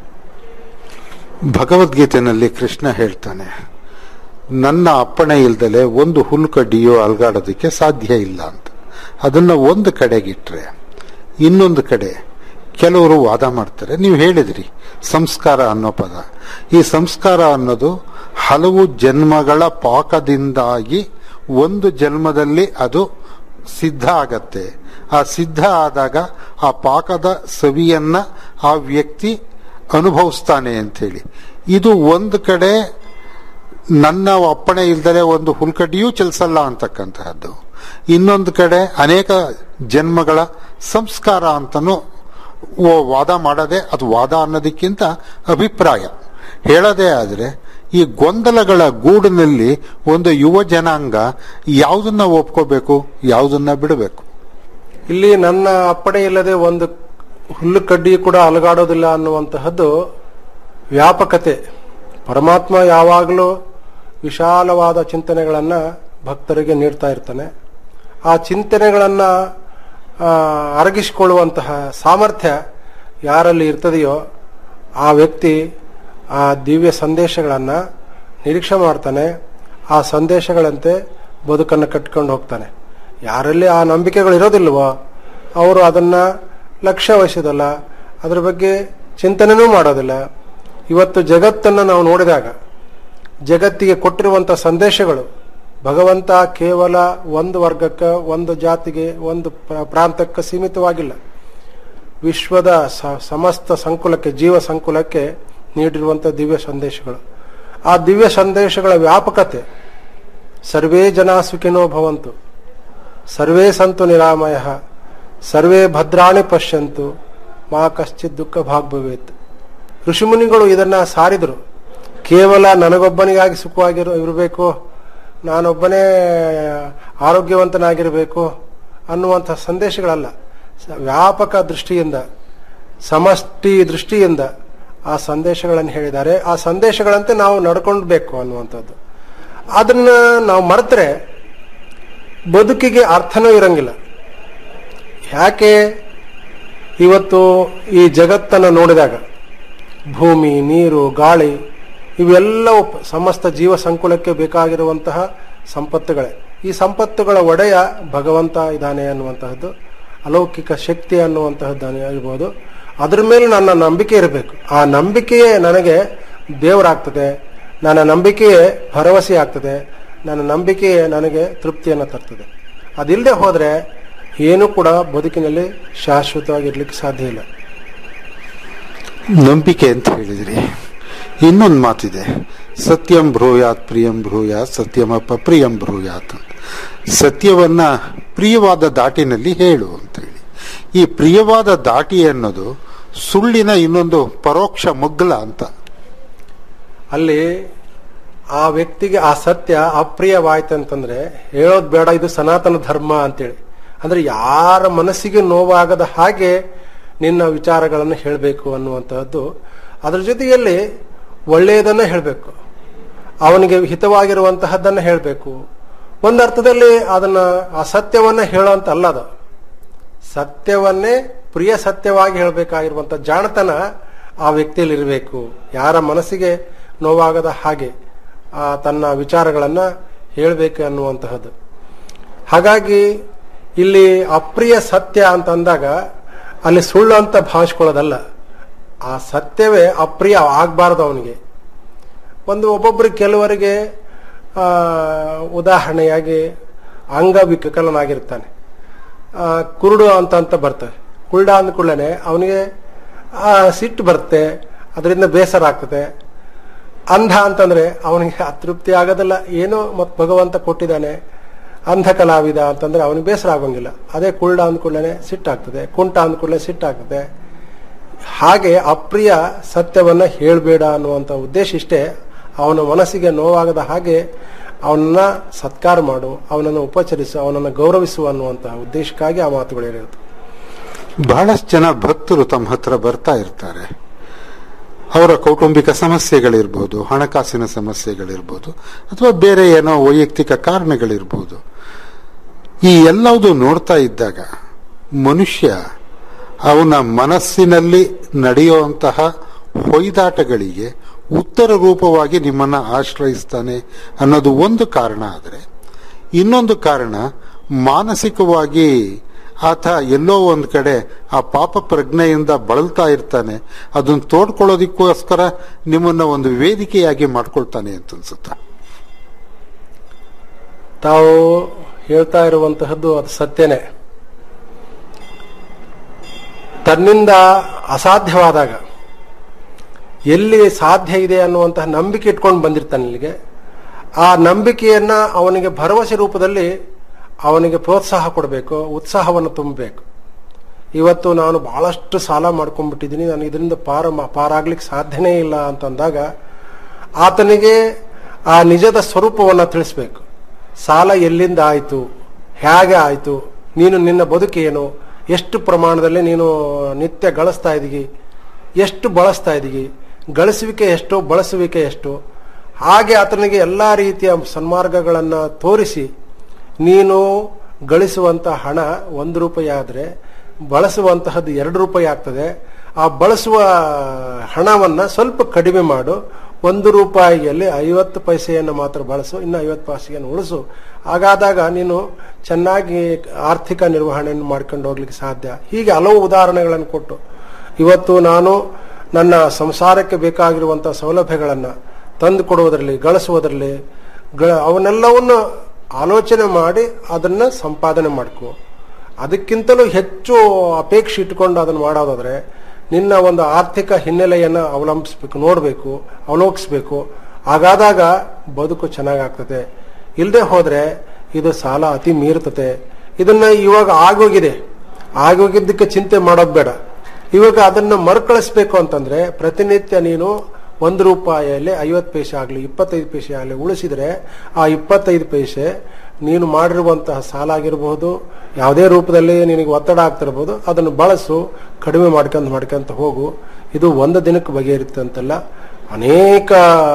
ಭಗವದ್ಗೀತೆಯಲ್ಲಿ ಕೃಷ್ಣ ಹೇಳ್ತಾನೆ ನನ್ನ ಅಪ್ಪಣೆ ಇಲ್ದಲೆ ಒಂದು ಹುಲ್ಕಡ್ಡಿಯೋ ಅಲ್ಗಾಡೋದಕ್ಕೆ ಸಾಧ್ಯ ಇಲ್ಲ ಅಂತ ಅದನ್ನ ಒಂದು ಕಡೆಗಿಟ್ರೆ ಇನ್ನೊಂದು ಕಡೆ ಕೆಲವರು ವಾದ ಮಾಡ್ತಾರೆ ನೀವು ಹೇಳಿದ್ರಿ ಸಂಸ್ಕಾರ ಅನ್ನೋ ಪದ ಈ ಸಂಸ್ಕಾರ ಅನ್ನೋದು ಹಲವು ಜನ್ಮಗಳ ಪಾಕದಿಂದಾಗಿ ಒಂದು ಜನ್ಮದಲ್ಲಿ ಅದು ಸಿದ್ಧ ಆಗತ್ತೆ ಆ ಸಿದ್ಧ ಆದಾಗ ಆ ಪಾಕದ ಸವಿಯನ್ನ ಆ ವ್ಯಕ್ತಿ ಅನುಭವಿಸ್ತಾನೆ ಅಂಥೇಳಿ ಇದು ಒಂದು ಕಡೆ ನನ್ನ ಅಪ್ಪಣೆ ಇಲ್ದರೆ ಒಂದು ಹುಲ್ಕಡ್ಡಿಯೂ ಚಲಿಸಲ್ಲ ಅಂತಕ್ಕಂತಹದ್ದು ಇನ್ನೊಂದು ಕಡೆ ಅನೇಕ ಜನ್ಮಗಳ ಸಂಸ್ಕಾರ ಅಂತನೂ ಓ- ವಾದ ಮಾಡದೆ ಅದು ವಾದ ಅನ್ನೋದಕ್ಕಿಂತ ಅಭಿಪ್ರಾಯ ಹೇಳದೇ ಆದರೆ ಈ ಗೊಂದಲಗಳ ಗೂಡಿನಲ್ಲಿ ಒಂದು ಯುವ ಜನಾಂಗ ಯಾವುದನ್ನ ಒಪ್ಕೋಬೇಕು ಯಾವುದನ್ನ ಬಿಡಬೇಕು ಇಲ್ಲಿ ನನ್ನ ಅಪ್ಪಣೆ ಇಲ್ಲದೆ ಒಂದು ಹುಲ್ಲು ಕಡ್ಡಿ ಕೂಡ ಅಲಗಾಡೋದಿಲ್ಲ ಅನ್ನುವಂತಹದ್ದು ವ್ಯಾಪಕತೆ ಪರಮಾತ್ಮ ಯಾವಾಗಲೂ ವಿಶಾಲವಾದ ಚಿಂತನೆಗಳನ್ನ ಭಕ್ತರಿಗೆ ನೀಡ್ತಾ ಇರ್ತಾನೆ ಆ ಚಿಂತನೆಗಳನ್ನ ಆ, ಅರಗಿಸಿಕೊಳ್ಳುವಂತಹ ಸಾಮರ್ಥ್ಯ ಯಾರಲ್ಲಿ ಇರ್ತದೆಯೋ ಆ ವ್ಯಕ್ತಿ ಆ ದಿವ್ಯ ಸಂದೇಶಗಳನ್ನ ನಿರೀಕ್ಷೆ ಮಾಡ್ತಾನೆ ಆ ಸಂದೇಶಗಳಂತೆ ಬದುಕನ್ನು ಕಟ್ಕೊಂಡು ಹೋಗ್ತಾನೆ ಯಾರಲ್ಲಿ ಆ ನಂಬಿಕೆಗಳು ಇರೋದಿಲ್ವೋ ಅವರು ಅದನ್ನ ಲಕ್ಷ್ಯ ವಹಿಸೋದಲ್ಲ ಅದ್ರ ಬಗ್ಗೆ ಚಿಂತನೆನೂ ಮಾಡೋದಿಲ್ಲ ಇವತ್ತು ಜಗತ್ತನ್ನು ನಾವು ನೋಡಿದಾಗ ಜಗತ್ತಿಗೆ ಕೊಟ್ಟಿರುವಂಥ ಸಂದೇಶಗಳು ಭಗವಂತ ಕೇವಲ ಒಂದು ವರ್ಗಕ್ಕೆ ಒಂದು ಜಾತಿಗೆ ಒಂದು ಪ್ರ- ಪ್ರಾಂತಕ್ಕೆ ಸೀಮಿತವಾಗಿಲ್ಲ ವಿಶ್ವದ ಸ- ಸಮಸ್ತ ಸಂಕುಲಕ್ಕೆ ಜೀವ ಸಂಕುಲಕ್ಕೆ ನೀಡಿರುವಂಥ ದಿವ್ಯ ಸಂದೇಶಗಳು ಆ ದಿವ್ಯ ಸಂದೇಶಗಳ ವ್ಯಾಪಕತೆ ಸರ್ವೇ ಜನ ಸುಖಿನೋ ಭವಂತು ಸರ್ವೇ ಸಂತು ನಿರಾಮಯ ಸರ್ವೇ ಭದ್ರಾಣಿ ಪಶ್ಯಂತು ಮಾ ಕಶ್ಚಿತ್ ದುಃಖ ಭಾಗ್ ಭವೇತ್ ಋಷಿಮುನಿಗಳು ಇದನ್ನ ಸಾರಿದರು ಕೇವಲ ನನಗೊಬ್ಬನಿಗಾಗಿ ಸುಖವಾಗಿರೋ ಇರಬೇಕು ನಾನೊಬ್ಬನೇ ಆರೋಗ್ಯವಂತನಾಗಿರಬೇಕು ಅನ್ನುವಂಥ ಸಂದೇಶಗಳಲ್ಲ ಸ- ವ್ಯಾಪಕ ದೃಷ್ಟಿಯಿಂದ ಸಮಷ್ಟಿ ದೃಷ್ಟಿಯಿಂದ ಆ ಸಂದೇಶಗಳನ್ನು ಹೇಳಿದ್ದಾರೆ ಆ ಸಂದೇಶಗಳಂತೆ ನಾವು ನಡ್ಕೊಳ್ಬೇಕು ಅನ್ನುವಂಥದ್ದು ಅದನ್ನ ನಾವು ಮರೆತರೆ ಬದುಕಿಗೆ ಅರ್ಥನೂ ಇರಂಗಿಲ್ಲ ಯಾಕೆ ಇವತ್ತು ಈ ಜಗತ್ತನ್ನು ನೋಡಿದಾಗ ಭೂಮಿ ನೀರು ಗಾಳಿ ಇವೆಲ್ಲವೂ ಪ- ಸಮಸ್ತ ಜೀವ ಸಂಕುಲಕ್ಕೆ ಬೇಕಾಗಿರುವಂತಹ ಸಂಪತ್ತುಗಳೇ ಈ ಸಂಪತ್ತುಗಳ ಒಡೆಯ ಭಗವಂತ ಇದ್ದಾನೆ ಅನ್ನುವಂತಹದ್ದು ಅಲೌಕಿಕ ಶಕ್ತಿ ಅನ್ನುವಂತಹದ್ದು ಇರ್ಬೋದು ಅದ್ರ ಮೇಲೆ ನನ್ನ ನಂಬಿಕೆ ಇರಬೇಕು ಆ ನಂಬಿಕೆಯೇ ನನಗೆ ದೇವರಾಗ್ತದೆ ನನ್ನ ನಂಬಿಕೆಯೇ ಭರವಸೆ ಆಗ್ತದೆ ನನ್ನ ನಂಬಿಕೆಯೇ ನನಗೆ ತೃಪ್ತಿಯನ್ನು ತರ್ತದೆ ಅದಿಲ್ಲದೆ ಹೋದ್ರೆ ಏನೂ ಕೂಡ ಬದುಕಿನಲ್ಲಿ ಶಾಶ್ವತವಾಗಿರ್ಲಿಕ್ಕೆ ಸಾಧ್ಯ ಇಲ್ಲ ನಂಬಿಕೆ ಅಂತ ಹೇಳಿದ್ರಿ ಇನ್ನೊಂದು ಮಾತಿದೆ ಸತ್ಯಂ ಭ್ರೂಯಾತ್ ಪ್ರಿಯಂ ಭ್ರೂಯಾತ್ ಸತ್ಯಮಪ್ಪ ಪ್ರಿಯಂ ಭ್ರೂಯಾತ್ ಅಂತ. ಸತ್ಯವನ್ನ ಪ್ರಿಯವಾದ ದಾಟಿನಲ್ಲಿ ಹೇಳು ಅಂತ ಹೇಳಿ ಈ ಪ್ರಿಯವಾದ ದಾಟಿ ಅನ್ನೋದು ಸುಳ್ಳಿನ ಇನ್ನೊಂದು ಪರೋಕ್ಷ ಮಗ್ಗಲ ಅಂತ ಅಲ್ಲಿ ಆ ವ್ಯಕ್ತಿಗೆ ಆ ಸತ್ಯ ಅಪ್ರಿಯವಾಯ್ತು ಅಂತಂದ್ರೆ ಹೇಳೋದ್ ಬೇಡ ಇದು ಸನಾತನ ಧರ್ಮ ಅಂತೇಳಿ ಅಂದ್ರೆ ಯಾರ ಮನಸ್ಸಿಗೆ ನೋವಾಗದ ಹಾಗೆ ನಿನ್ನ ವಿಚಾರಗಳನ್ನು ಹೇಳಬೇಕು ಅನ್ನುವಂತಹದ್ದು ಅದ್ರ ಜೊತೆಯಲ್ಲಿ ಒಳ್ಳೆಯದನ್ನ ಹೇಳಬೇಕು ಅವನಿಗೆ ಹಿತವಾಗಿರುವಂತಹದ್ದನ್ನ ಹೇಳಬೇಕು ಒಂದರ್ಥದಲ್ಲಿ ಅದನ್ನ ಆ ಸತ್ಯವನ್ನ ಹೇಳೋಂತ ಅಲ್ಲ ಅದು ಸತ್ಯವನ್ನೇ ಪ್ರಿಯ ಸತ್ಯವಾಗಿ ಹೇಳಬೇಕಾಗಿರುವಂತ ಜಾಣತನ ಆ ವ್ಯಕ್ತಿಯಲ್ಲಿ ಇರಬೇಕು ಯಾರ ಮನಸ್ಸಿಗೆ ನೋವಾಗದ ಹಾಗೆ ಆ ತನ್ನ ವಿಚಾರಗಳನ್ನ ಹೇಳಬೇಕು ಅನ್ನುವಂತಹದ್ದು ಹಾಗಾಗಿ ಇಲ್ಲಿ ಅಪ್ರಿಯ ಸತ್ಯ ಅಂತ ಅಂದಾಗ ಅಲ್ಲಿ ಸುಳ್ಳು ಅಂತ ಭಾವಿಸ್ಕೊಳ್ಳೋದಲ್ಲ ಆ ಸತ್ಯವೇ ಅಪ್ರಿಯ ಆಗಬಾರ್ದು ಅವನಿಗೆ ಒಂದು ಒಬ್ಬೊಬ್ಬರಿಗೆ ಕೆಲವರಿಗೆ ಆ, ಉದಾಹರಣೆಯಾಗಿ ಅಂಗವಿಕಲನಾಗಿರ್ತಾನೆ ಆ, ಕುರುಡು ಅಂತ ಅಂತ ಬರ್ತವೆ ಕುರುಡ ಅಂದ ಕೂಡಲೇ ಅವನಿಗೆ ಸಿಟ್ಟು ಬರುತ್ತೆ ಅದರಿಂದ ಬೇಸರ ಆಗ್ತದೆ ಅಂಧ ಅಂತಂದ್ರೆ ಅವನಿಗೆ ಅತೃಪ್ತಿ ಆಗೋದಿಲ್ಲ ಏನೋ ಮತ್ ಭಗವಂತ ಕೊಟ್ಟಿದ್ದಾನೆ ಅಂಧ ಕಲಾವಿದ ಅಂತಂದ್ರೆ ಅವನಿಗೆ ಬೇಸರ ಆಗೋಂಗಿಲ್ಲ ಅದೇ ಕುರುಡ ಅಂದ್ಕೊಳ್ಳೆ ಸಿಟ್ಟಾಗ್ತದೆ ಕುಂಟ ಅಂದ್ಕೊಳ್ಳೆ ಸಿಟ್ಟಾಗ್ತದೆ ಹಾಗೆ ಅಪ್ರಿಯ ಸತ್ಯವನ್ನ ಹೇಳಬೇಡ ಅನ್ನುವಂಥ ಉದ್ದೇಶ ಇಷ್ಟೇ ಅವನ ಮನಸ್ಸಿಗೆ ನೋವಾಗದ ಹಾಗೆ ಅವನನ್ನ ಸತ್ಕಾರ ಮಾಡು ಅವನನ್ನು ಉಪಚರಿಸು ಅವನನ್ನು ಗೌರವಿಸು ಅನ್ನುವಂತಹ ಉದ್ದೇಶಕ್ಕಾಗಿ ಆ ಮಾತುಗಳು ಹೇಳಿರೋದು ಬಹಳಷ್ಟು ಜನ ಭಕ್ತರು ತಮ್ಮ ಹತ್ರ ಬರ್ತಾ ಇರ್ತಾರೆ ಅವರ ಕೌಟುಂಬಿಕ ಸಮಸ್ಯೆಗಳಿರ್ಬೋದು ಹಣಕಾಸಿನ ಸಮಸ್ಯೆಗಳಿರ್ಬೋದು ಅಥವಾ ಬೇರೆ ಏನೋ ವೈಯಕ್ತಿಕ ಕಾರಣಗಳಿರ್ಬೋದು ಈ ಎಲ್ಲವುದು ನೋಡ್ತಾ ಇದ್ದಾಗ ಮನುಷ್ಯ ಅವನ ಮನಸ್ಸಿನಲ್ಲಿ ನಡೆಯುವಂತಹ ಹೊಯ್ದಾಟಗಳಿಗೆ ಉತ್ತರ ರೂಪವಾಗಿ ನಿಮ್ಮನ್ನ ಆಶ್ರಯಿಸ್ತಾನೆ ಅನ್ನೋದು ಒಂದು ಕಾರಣ ಆದರೆ ಇನ್ನೊಂದು ಕಾರಣ ಮಾನಸಿಕವಾಗಿ ಆತ ಎಲ್ಲೋ ಒಂದು ಕಡೆ ಆ ಪಾಪ ಪ್ರಜ್ಞೆಯಿಂದ ಬಳಲ್ತಾ ಇರ್ತಾನೆ ಅದನ್ನು ತೋಡ್ಕೊಳ್ಳೋದಕ್ಕೋಸ್ಕರ ನಿಮ್ಮನ್ನ ಒಂದು ವೇದಿಕೆಯಾಗಿ ಮಾಡ್ಕೊಳ್ತಾನೆ ಅಂತ ಅನ್ಸುತ್ತ ತಾವು ಹೇಳ್ತಾ ಇರುವಂತಹದ್ದು ಅದು ಸತ್ಯನೇ ತನ್ನಿಂದ ಅಸಾಧ್ಯವಾದಾಗ ಎಲ್ಲಿ ಸಾಧ್ಯ ಇದೆ ಅನ್ನುವಂತಹ ನಂಬಿಕೆ ಇಟ್ಕೊಂಡು ಬಂದಿರ್ತಾನೆ ಇಲ್ಲಿಗೆ ಆ ನಂಬಿಕೆಯನ್ನ ಅವನಿಗೆ ಭರವಸೆ ರೂಪದಲ್ಲಿ ಅವನಿಗೆ ಪ್ರೋತ್ಸಾಹ ಕೊಡಬೇಕು ಉತ್ಸಾಹವನ್ನು ತುಂಬಬೇಕು ಇವತ್ತು ನಾನು ಬಹಳಷ್ಟು ಸಾಲ ಮಾಡ್ಕೊಂಡ್ಬಿಟ್ಟಿದ್ದೀನಿ ನಾನು ಇದರಿಂದ ಪಾರ ಪಾರಾಗ್ಲಿಕ್ಕೆ ಸಾಧ್ಯನೇ ಇಲ್ಲ ಅಂತಂದಾಗ ಆತನಿಗೆ ಆ ನಿಜದ ಸ್ವರೂಪವನ್ನು ತಿಳಿಸ್ಬೇಕು ಸಾಲ ಎಲ್ಲಿಂದ ಆಯಿತು ಹೇಗೆ ಆಯಿತು ನೀನು ನಿನ್ನ ಬದುಕೇನು ಎಷ್ಟು ಪ್ರಮಾಣದಲ್ಲಿ ನೀನು ನಿತ್ಯ ಗಳಿಸ್ತಾ ಇದ್ದೀಗಿ ಎಷ್ಟು ಬಳಸ್ತಾ ಇದ್ದೀಗಿ ಗಳಿಸುವಿಕೆ ಎಷ್ಟು ಬಳಸುವಿಕೆ ಎಷ್ಟು ಹಾಗೆ ಆತನಿಗೆ ಎಲ್ಲ ರೀತಿಯ ಸನ್ಮಾರ್ಗಗಳನ್ನು ತೋರಿಸಿ ನೀನು ಗಳಿಸುವಂತ ಹಣ ಒಂದು ರೂಪಾಯಿ ಆದರೆ ಬಳಸುವಂತಹದ್ದು ಎರಡು ರೂಪಾಯಿ ಆಗ್ತದೆ ಆ ಬಳಸುವ ಹಣವನ್ನ ಸ್ವಲ್ಪ ಕಡಿಮೆ ಮಾಡು ಒಂದು ರೂಪಾಯಿಯಲ್ಲಿ ಐವತ್ತು ಪೈಸೆಯನ್ನು ಮಾತ್ರ ಬಳಸು ಇನ್ನು ಐವತ್ತು ಪೈಸೆಯನ್ನು ಉಳಿಸು ಹಾಗಾದಾಗ ನೀನು ಚೆನ್ನಾಗಿ ಆರ್ಥಿಕ ನಿರ್ವಹಣೆಯನ್ನು ಮಾಡ್ಕೊಂಡು ಹೋಗ್ಲಿಕ್ಕೆ ಸಾಧ್ಯ ಹೀಗೆ ಹಲವು ಉದಾಹರಣೆಗಳನ್ನು ಕೊಟ್ಟು ಇವತ್ತು ನಾನು ನನ್ನ ಸಂಸಾರಕ್ಕೆ ಬೇಕಾಗಿರುವಂತಹ ಸೌಲಭ್ಯಗಳನ್ನು ತಂದು ಕೊಡುವುದರಲ್ಲಿ ಗಳಿಸುವುದರಲ್ಲಿ ಗ- ಅವನ್ನೆಲ್ಲವನ್ನು ಆಲೋಚನೆ ಮಾಡಿ ಅದನ್ನ ಸಂಪಾದನೆ ಮಾಡ್ಕೋ ಅದಕ್ಕಿಂತಲೂ ಹೆಚ್ಚು ಅಪೇಕ್ಷೆ ಇಟ್ಕೊಂಡು ಅದನ್ನು ಮಾಡೋದಾದ್ರೆ ನಿನ್ನ ಒಂದು ಆರ್ಥಿಕ ಹಿನ್ನೆಲೆಯನ್ನು ಅವಲಂಬಿಸ್ಬೇಕು ನೋಡಬೇಕು ಅವಲೋಕಿಸ್ಬೇಕು ಹಾಗಾದಾಗ ಬದುಕು ಚೆನ್ನಾಗಾಗ್ತದೆ ಇಲ್ಲದೆ ಹೋದ್ರೆ ಇದು ಸಾಲ ಅತಿ ಮೀರ್ತತೆ ಇದನ್ನ ಇವಾಗ ಆಗೋಗಿದೆ ಆಗೋಗಿದ್ದಕ್ಕೆ ಚಿಂತೆ ಮಾಡೋದು ಬೇಡ ಇವಾಗ ಅದನ್ನ ಮರುಕಳಿಸ್ಬೇಕು ಅಂತಂದ್ರೆ ಪ್ರತಿನಿತ್ಯ ನೀನು ಒಂದು ರೂಪಾಯಿಯಲ್ಲಿ ಐವತ್ತು ಪೈಸೆ ಆಗಲಿ ಇಪ್ಪತ್ತೈದು ಪೈಸೆ ಆಗಲಿ ಉಳಿಸಿದ್ರೆ ಆ ಇಪ್ಪತ್ತೈದು ಪೈಸೆ ನೀನು ಮಾಡಿರುವಂತಹ ಸಾಲ ಆಗಿರಬಹುದು ಯಾವುದೇ ರೂಪದಲ್ಲಿ ನಿನಗೆ ಒತ್ತಡ ಆಗ್ತಿರ್ಬೋದು ಅದನ್ನು ಬಳಸು ಕಡಿಮೆ ಮಾಡ್ಕೊಂತ ಮಾಡ್ಕೊಂತ ಹೋಗು ಇದು ಒಂದು ದಿನಕ್ಕೆ ಬಗೆಹರಿಯುತ್ತೆ ಅಂತಲ್ಲ ಅನೇಕ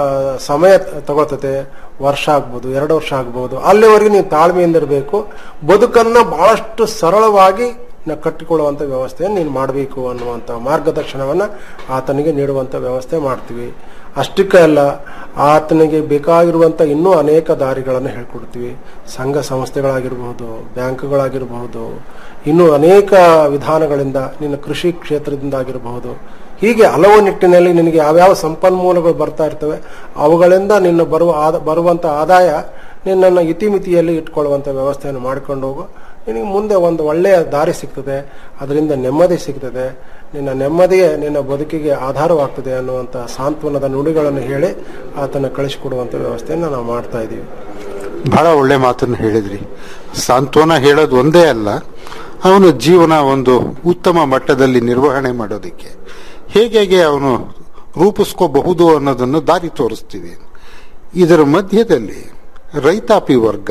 ಸಮಯ ತಗೊಳ್ತತೆ ವರ್ಷ ಆಗ್ಬೋದು ಎರಡು ವರ್ಷ ಆಗ್ಬೋದು ಅಲ್ಲಿವರೆಗೂ ನೀವು ತಾಳ್ಮೆಯಿಂದ ಇರಬೇಕು ಬದುಕನ್ನ ಬಹಳಷ್ಟು ಸರಳವಾಗಿ ನ ಕಟ್ಟಿಕೊಳ್ಳುವಂತ ವ್ಯವಸ್ಥೆಯನ್ನು ನೀನು ಮಾಡಬೇಕು ಅನ್ನುವಂಥ ಮಾರ್ಗದರ್ಶನವನ್ನ ಆತನಿಗೆ ನೀಡುವಂತ ವ್ಯವಸ್ಥೆ ಮಾಡ್ತೀವಿ ಅಷ್ಟಕ್ಕೆ ಅಲ್ಲ ಆತನಿಗೆ ಬೇಕಾಗಿರುವಂತ ಇನ್ನೂ ಅನೇಕ ದಾರಿಗಳನ್ನು ಹೇಳ್ಕೊಡ್ತೀವಿ ಸಂಘ ಸಂಸ್ಥೆಗಳಾಗಿರಬಹುದು ಬ್ಯಾಂಕ್ಗಳಾಗಿರಬಹುದು ಇನ್ನೂ ಅನೇಕ ವಿಧಾನಗಳಿಂದ ನಿನ್ನ ಕೃಷಿ ಕ್ಷೇತ್ರದಿಂದ ಆಗಿರಬಹುದು ಹೀಗೆ ಹಲವು ನಿಟ್ಟಿನಲ್ಲಿ ನಿನಗೆ ಯಾವ್ಯಾವ ಸಂಪನ್ಮೂಲಗಳು ಬರ್ತಾ ಇರ್ತವೆ ಅವುಗಳಿಂದ ನಿನ್ನ ಬರುವ ಆದ ಬರುವಂತ ಆದಾಯ ನಿನ್ನನ್ನು ಇತಿಮಿತಿಯಲ್ಲಿ ಇಟ್ಕೊಳ್ಳುವಂತ ವ್ಯವಸ್ಥೆಯನ್ನು ಮಾಡ್ಕೊಂಡು ಹೋಗು ನಿನಗೆ ಮುಂದೆ ಒಂದು ಒಳ್ಳೆಯ ದಾರಿ ಸಿಗ್ತದೆ ಅದರಿಂದ ನೆಮ್ಮದಿ ಸಿಗ್ತದೆ ನಿನ್ನ ನೆಮ್ಮದಿಯೇ ನಿನ್ನ ಬದುಕಿಗೆ ಆಧಾರವಾಗ್ತದೆ ಅನ್ನುವಂಥ ಸಾಂತ್ವನದ ನುಡಿಗಳನ್ನು ಹೇಳಿ ಆತನ ಕಳಿಸಿಕೊಡುವಂಥ ವ್ಯವಸ್ಥೆಯನ್ನು ನಾವು ಮಾಡ್ತಾ ಇದ್ದೀವಿ ಬಹಳ ಒಳ್ಳೆ ಮಾತನ್ನು ಹೇಳಿದ್ರಿ ಸಾಂತ್ವನ ಹೇಳೋದು ಒಂದೇ ಅಲ್ಲ ಅವನ ಜೀವನ ಒಂದು ಉತ್ತಮ ಮಟ್ಟದಲ್ಲಿ ನಿರ್ವಹಣೆ ಮಾಡೋದಕ್ಕೆ ಹೇಗೆ ಹೇಗೆ ಅವನು ರೂಪಿಸ್ಕೋಬಹುದು ಅನ್ನೋದನ್ನು ದಾರಿ ತೋರಿಸ್ತೀವಿ ಇದರ ಮಧ್ಯದಲ್ಲಿ ರೈತಾಪಿ ವರ್ಗ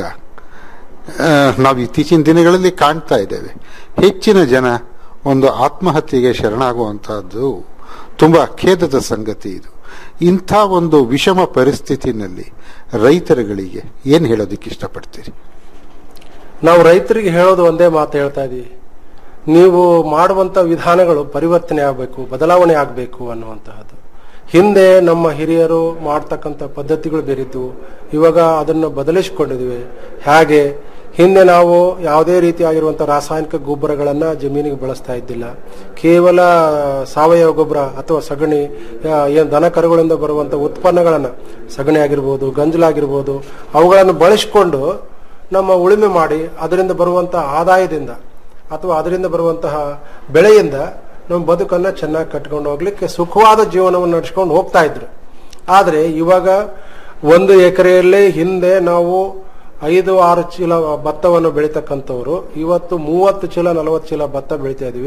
ಆ, ನಾವು ಇತ್ತೀಚಿನ ದಿನಗಳಲ್ಲಿ ಕಾಣ್ತಾ ಇದ್ದೇವೆ ಹೆಚ್ಚಿನ ಜನ ಒಂದು ಆತ್ಮಹತ್ಯೆಗೆ ಶರಣಾಗುವಂತಹದ್ದು ತುಂಬಾ ಖೇದದ ಸಂಗತಿ ಇದು ಇಂಥ ಒಂದು ವಿಷಮ ಪರಿಸ್ಥಿತಿನಲ್ಲಿ ರೈತರುಗಳಿಗೆ ಏನ್ ಹೇಳೋದಕ್ಕೆ ಇಷ್ಟಪಡ್ತೀರಿ ನಾವು ರೈತರಿಗೆ ಹೇಳೋದು ಒಂದೇ ಮಾತು ಹೇಳ್ತಾ ಇದೀವಿ ನೀವು ಮಾಡುವಂತ ವಿಧಾನಗಳು ಪರಿವರ್ತನೆ ಆಗಬೇಕು ಬದಲಾವಣೆ ಆಗಬೇಕು ಅನ್ನುವಂತಹದ್ದು ಹಿಂದೆ ನಮ್ಮ ಹಿರಿಯರು ಮಾಡ್ತಕ್ಕಂಥ ಪದ್ಧತಿಗಳು ಬೇರಿದ್ದು ಇವಾಗ ಅದನ್ನು ಬದಲಿಸಿಕೊಂಡಿದ್ದೀವಿ ಹೇಗೆ ಹಿಂದೆ ನಾವು ಯಾವುದೇ ರೀತಿಯಾಗಿರುವಂತಹ ರಾಸಾಯನಿಕ ಗೊಬ್ಬರಗಳನ್ನ ಜಮೀನಿಗೆ ಬಳಸ್ತಾ ಇದ್ದಿಲ್ಲ ಕೇವಲ ಸಾವಯವ ಗೊಬ್ಬರ ಅಥವಾ ಸಗಣಿ ಆ, ಏನ್ ದನ ಕರುಗಳಿಂದ ಬರುವಂತ ಉತ್ಪನ್ನಗಳನ್ನ ಸಗಣಿ ಆಗಿರ್ಬೋದು ಗಂಜಲಾಗಿರ್ಬೋದು ಅವುಗಳನ್ನು ಬಳಸಿಕೊಂಡು ನಮ್ಮ ಉಳುಮೆ ಮಾಡಿ ಅದರಿಂದ ಬರುವಂತಹ ಆದಾಯದಿಂದ ಅಥವಾ ಅದರಿಂದ ಬರುವಂತಹ ಬೆಳೆಯಿಂದ ನಮ್ಮ ಬದುಕನ್ನ ಚೆನ್ನಾಗಿ ಕಟ್ಕೊಂಡು ಹೋಗ್ಲಿಕ್ಕೆ ಸುಖವಾದ ಜೀವನವನ್ನು ನಡೆಸ್ಕೊಂಡು ಹೋಗ್ತಾ ಇದ್ರು ಆದ್ರೆ ಇವಾಗ ಒಂದು ಎಕರೆಯಲ್ಲಿ ಹಿಂದೆ ನಾವು ಐದು ಆರು ಚೀಲ ಭತ್ತವನ್ನು ಬೆಳೀತಕ್ಕಂಥವ್ರು ಇವತ್ತು ಮೂವತ್ತು ಚೀಲ ನಲವತ್ತು ಚೀಲ ಭತ್ತ ಬೆಳಿತಾ ಇದೀವಿ